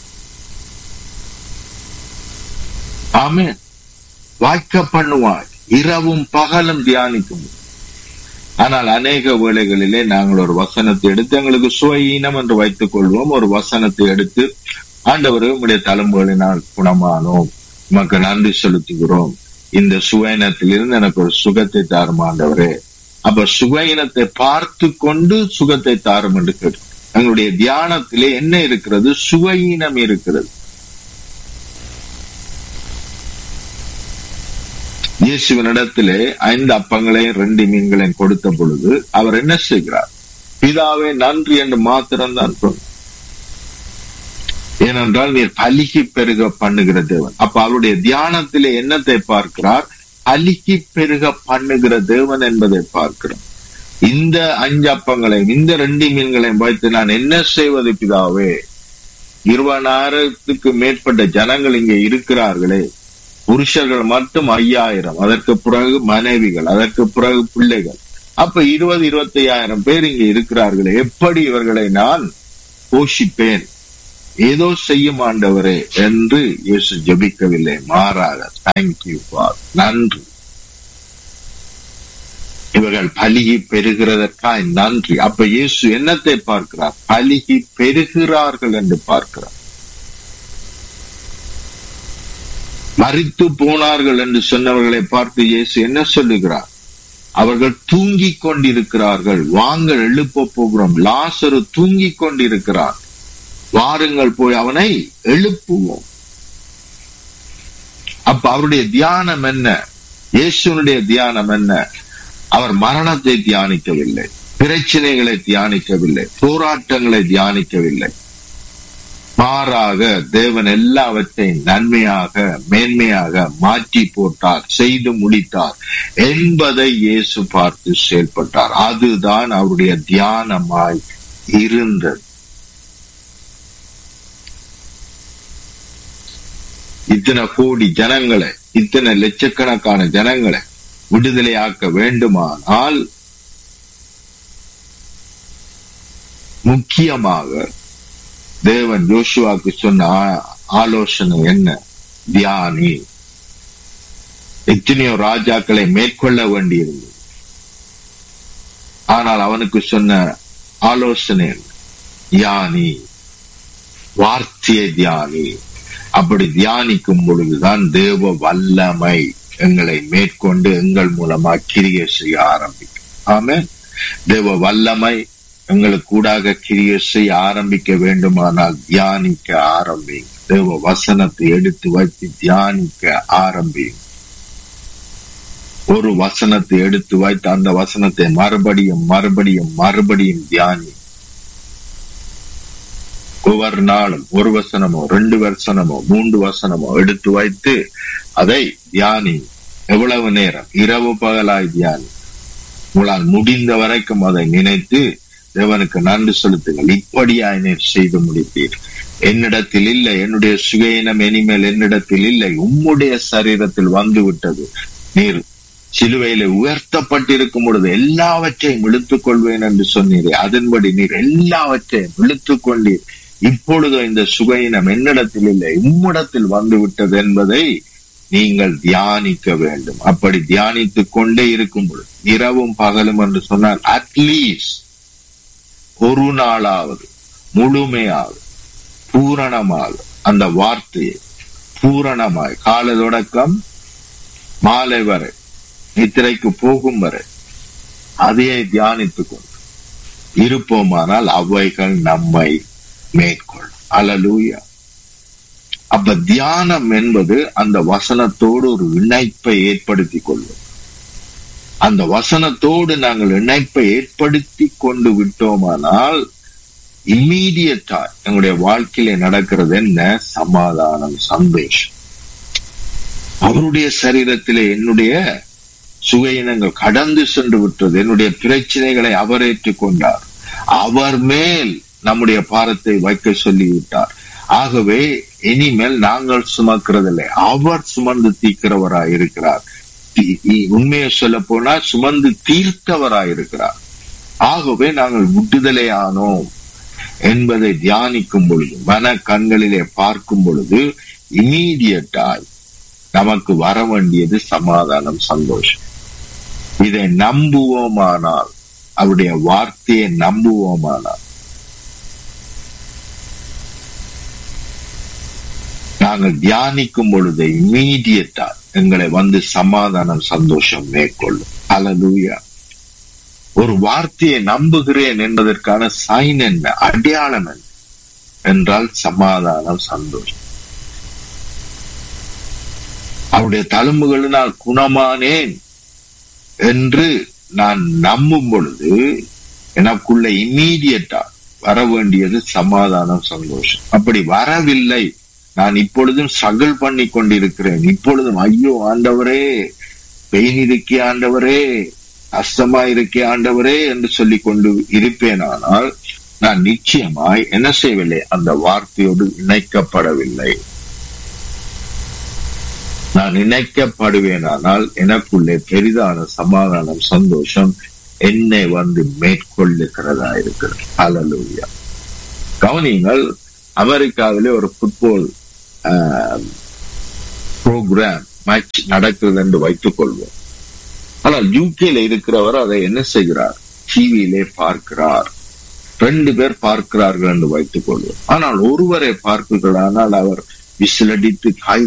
E: ஆமே வாய்க்க பண்ணுவாய் இரவும் பகலும் தியானிக்கும் ஆனால் அநேக வேளைகளிலே நாங்கள் ஒரு வசனத்தை எடுத்து எங்களுக்கு சுவையீனம் என்று வைத்துக் கொள்வோம் ஒரு வசனத்தை எடுத்து ஆண்டவர் உடைய தழும்புகளினால் குணமானோம் உமக்கு நன்றி செலுத்துகிறோம் இந்த சுவையினத்திலிருந்து எனக்கு ஒரு சுகத்தை தாரும் ஆண்டவரே அப்ப சுவையினத்தை பார்த்து கொண்டு சுகத்தை தாரும் என்று கேட்கும் எங்களுடைய தியானத்திலே என்ன இருக்கிறது சுவையினம் இருக்கிறது இயேசுவனிடத்திலே ஐந்து அப்பங்களையும் ரெண்டு மீன்களையும் கொடுத்த பொழுது அவர் என்ன செய்கிறார் பிதாவே நன்றி என்று மாத்திரம்தான் சொன்னார் ஏனென்றால் நீர் பலிகி பெருக பண்ணுகிற தேவன் அப்ப அவருடைய தியானத்திலே என்னத்தை பார்க்கிறார் பலிகி பெருக பண்ணுகிற தேவன் என்பதை பார்க்கிறோம் இந்த அஞ்சு அப்பங்களையும் இந்த ரெண்டு மீன்களையும் வைத்து நான் என்ன செய்வது பிதாவே இருபதாயிரத்துக்கு மேற்பட்ட ஜனங்கள் இங்கே இருக்கிறார்களே புருஷர்கள் மட்டும் ஐயாயிரம் அதற்கு பிறகு மனைவிகள் அதற்கு பிறகு பிள்ளைகள் அப்ப இருபது இருபத்தி ஐயாயிரம் பேர் இங்கே இருக்கிறார்களே எப்படி இவர்களை நான் போஷிப்பேன் ஏதோ செய்யும் ஆண்டவரே என்று இயேசு ஜபிக்கவில்லை மாறாக தேங்க்யூ ஃபார் நன்றி இவர்கள் பலிகி பெறுகிறதற்காய் நன்றி அப்ப இயேசு என்னத்தை பார்க்கிறார் பலிகி பெறுகிறார்கள் என்று பார்க்கிறார் மறித்து போனார்கள் என்று சொன்னவர்களை பார்த்து இயேசு என்ன சொல்லுகிறார் அவர்கள் தூங்கிக் கொண்டிருக்கிறார்கள் வாங்கள் எழுப்ப போகிறோம் லாசரு தூங்கிக் கொண்டிருக்கிறார் வாருங்கள் போய் அவனை எழுப்புவோம் அப்ப அவருடைய தியானம் என்ன இயேசுனுடைய தியானம் என்ன அவர் மரணத்தை தியானிக்கவில்லை பிரச்சனைகளை தியானிக்கவில்லை போராட்டங்களை தியானிக்கவில்லை மாறாக தேவன் எல்லாவற்றையும் நன்மையாக மேன்மையாக மாற்றி போட்டார் செய்து முடித்தார் என்பதை இயேசு பார்த்து செயல்பட்டார் அதுதான் அவருடைய தியானமாய் இருந்தது இத்தனை கோடி ஜனங்களை இத்தனை லட்சக்கணக்கான ஜனங்களை விடுதலையாக்க வேண்டுமானால் முக்கியமாக தேவன் ஜோஷுவாக்கு சொன்ன ஆலோசனை என்ன தியானி எத்தனையோ ராஜாக்களை மேற்கொள்ள வேண்டியிருந்தது ஆனால் அவனுக்கு சொன்ன ஆலோசனை தியானி வார்த்தையை தியானி அப்படி தியானிக்கும் பொழுதுதான் தேவ வல்லமை எங்களை மேற்கொண்டு எங்கள் மூலமா கிரிய செய்ய ஆரம்பிக்கும் ஆமே தேவ வல்லமை எங்களுக்கு கூடாக கிரிய செய்ய ஆரம்பிக்க வேண்டுமானால் தியானிக்க ஆரம்பிங்க தேவ வசனத்தை எடுத்து வைத்து தியானிக்க ஆரம்பிங்க ஒரு வசனத்தை எடுத்து வைத்து அந்த வசனத்தை மறுபடியும் மறுபடியும் மறுபடியும் தியானி ஒவ்வொரு நாளும் ஒரு வசனமோ ரெண்டு வசனமோ மூன்று வசனமோ எடுத்து வைத்து அதை தியானி எவ்வளவு நேரம் இரவு பகலாய் தியானி உங்களால் முடிந்த வரைக்கும் அதை நினைத்து தேவனுக்கு நன்றி செலுத்துங்கள் இப்படியாய் நீர் செய்து முடித்தீர் என்னிடத்தில் இல்லை என்னுடைய சுகையினம் இனிமேல் என்னிடத்தில் இல்லை உம்முடைய சரீரத்தில் வந்து விட்டது நீர் சிலுவையில உயர்த்தப்பட்டிருக்கும் பொழுது எல்லாவற்றையும் இழுத்துக் கொள்வேன் என்று சொன்னீரே அதன்படி நீர் எல்லாவற்றையும் இழுத்துக் கொண்டீர் இப்பொழுது இந்த சுகையினம் என்னிடத்தில் இல்லை உம்மிடத்தில் வந்து விட்டது என்பதை நீங்கள் தியானிக்க வேண்டும் அப்படி தியானித்துக் கொண்டே இருக்கும் பொழுது இரவும் பகலும் என்று சொன்னால் அட்லீஸ்ட் ஒரு நாளாவது முழுமையாக பூரணமாக அந்த வார்த்தையை பூரணமாய் காலை தொடக்கம் மாலை வரை நித்திரைக்கு போகும் வரை அதையே தியானித்துக் கொண்டு இருப்போமானால் அவைகள் நம்மை மேற்கொள்ளும் அலலூயா அப்ப தியானம் என்பது அந்த வசனத்தோடு ஒரு இணைப்பை ஏற்படுத்தி கொள்ளும் அந்த வசனத்தோடு நாங்கள் இணைப்பை ஏற்படுத்தி கொண்டு விட்டோமானால் இம்மீடியட்டா எங்களுடைய வாழ்க்கையில நடக்கிறது என்ன சமாதானம் சந்தோஷம் அவருடைய சரீரத்திலே என்னுடைய சுகையினங்கள் கடந்து சென்று விட்டது என்னுடைய பிரச்சனைகளை அவர் ஏற்றுக்கொண்டார் அவர் மேல் நம்முடைய பாரத்தை வைக்க சொல்லிவிட்டார் ஆகவே இனிமேல் நாங்கள் சுமக்கிறதில்லை அவர் சுமந்து தீர்க்கிறவராய் இருக்கிறார் தி- இ- உண்மையை சொல்ல போனா சுமந்து தீர்த்தவராய் இருக்கிறார் ஆகவே நாங்கள் விடுதலை ஆனோம் என்பதை தியானிக்கும் பொழுது மன கண்களிலே பார்க்கும் பொழுது இமீடியட்டாய் நமக்கு வர வேண்டியது சமாதானம் சந்தோஷம் இதை நம்புவோமானால் அவருடைய வார்த்தையை நம்புவோமானால் நாங்கள் தியானிக்கும் பொழுது இம்மீடியட்டா எங்களை வந்து சமாதானம் சந்தோஷம் மேற்கொள்ளும் அல்லூயா ஒரு வார்த்தையை நம்புகிறேன் என்பதற்கான சைன் என்ன அடையாளம் என்ன என்றால் சமாதானம் சந்தோஷம் அவருடைய தழும்புகளினால் குணமானேன் என்று நான் நம்பும் பொழுது எனக்குள்ள இம்மீடியட்டா வர வேண்டியது சமாதானம் சந்தோஷம் அப்படி வரவில்லை நான் இப்பொழுதும் ஸ்ட்ரகிள் பண்ணி கொண்டிருக்கிறேன் இப்பொழுதும் ஐயோ ஆண்டவரே பெயின் இருக்கே ஆண்டவரே கஷ்டமா இருக்கே ஆண்டவரே என்று சொல்லிக் கொண்டு இருப்பேனானால் நான் நிச்சயமாய் என்ன செய்யவில்லை அந்த வார்த்தையோடு இணைக்கப்படவில்லை நான் இணைக்கப்படுவேனானால் எனக்குள்ளே பெரிதான சமாதானம் சந்தோஷம் என்னை வந்து மேற்கொள்ளுகிறதா இருக்கிறது அலலூயா கவனிங்கள் அமெரிக்காவிலே ஒரு ஃபுட்பால் ப்ரோக்ராம் மேட்ச் நடக்கிறது என்று வைத்துக் கொள்வோம் ஆனால் யூகேல இருக்கிறவர் அதை என்ன செய்கிறார் டிவியிலே பார்க்கிறார் ரெண்டு பேர் பார்க்கிறார்கள் என்று வைத்துக் கொள்வோம் ஆனால் ஒருவரை பார்க்கிறானால் அவர் விசிலடித்து கை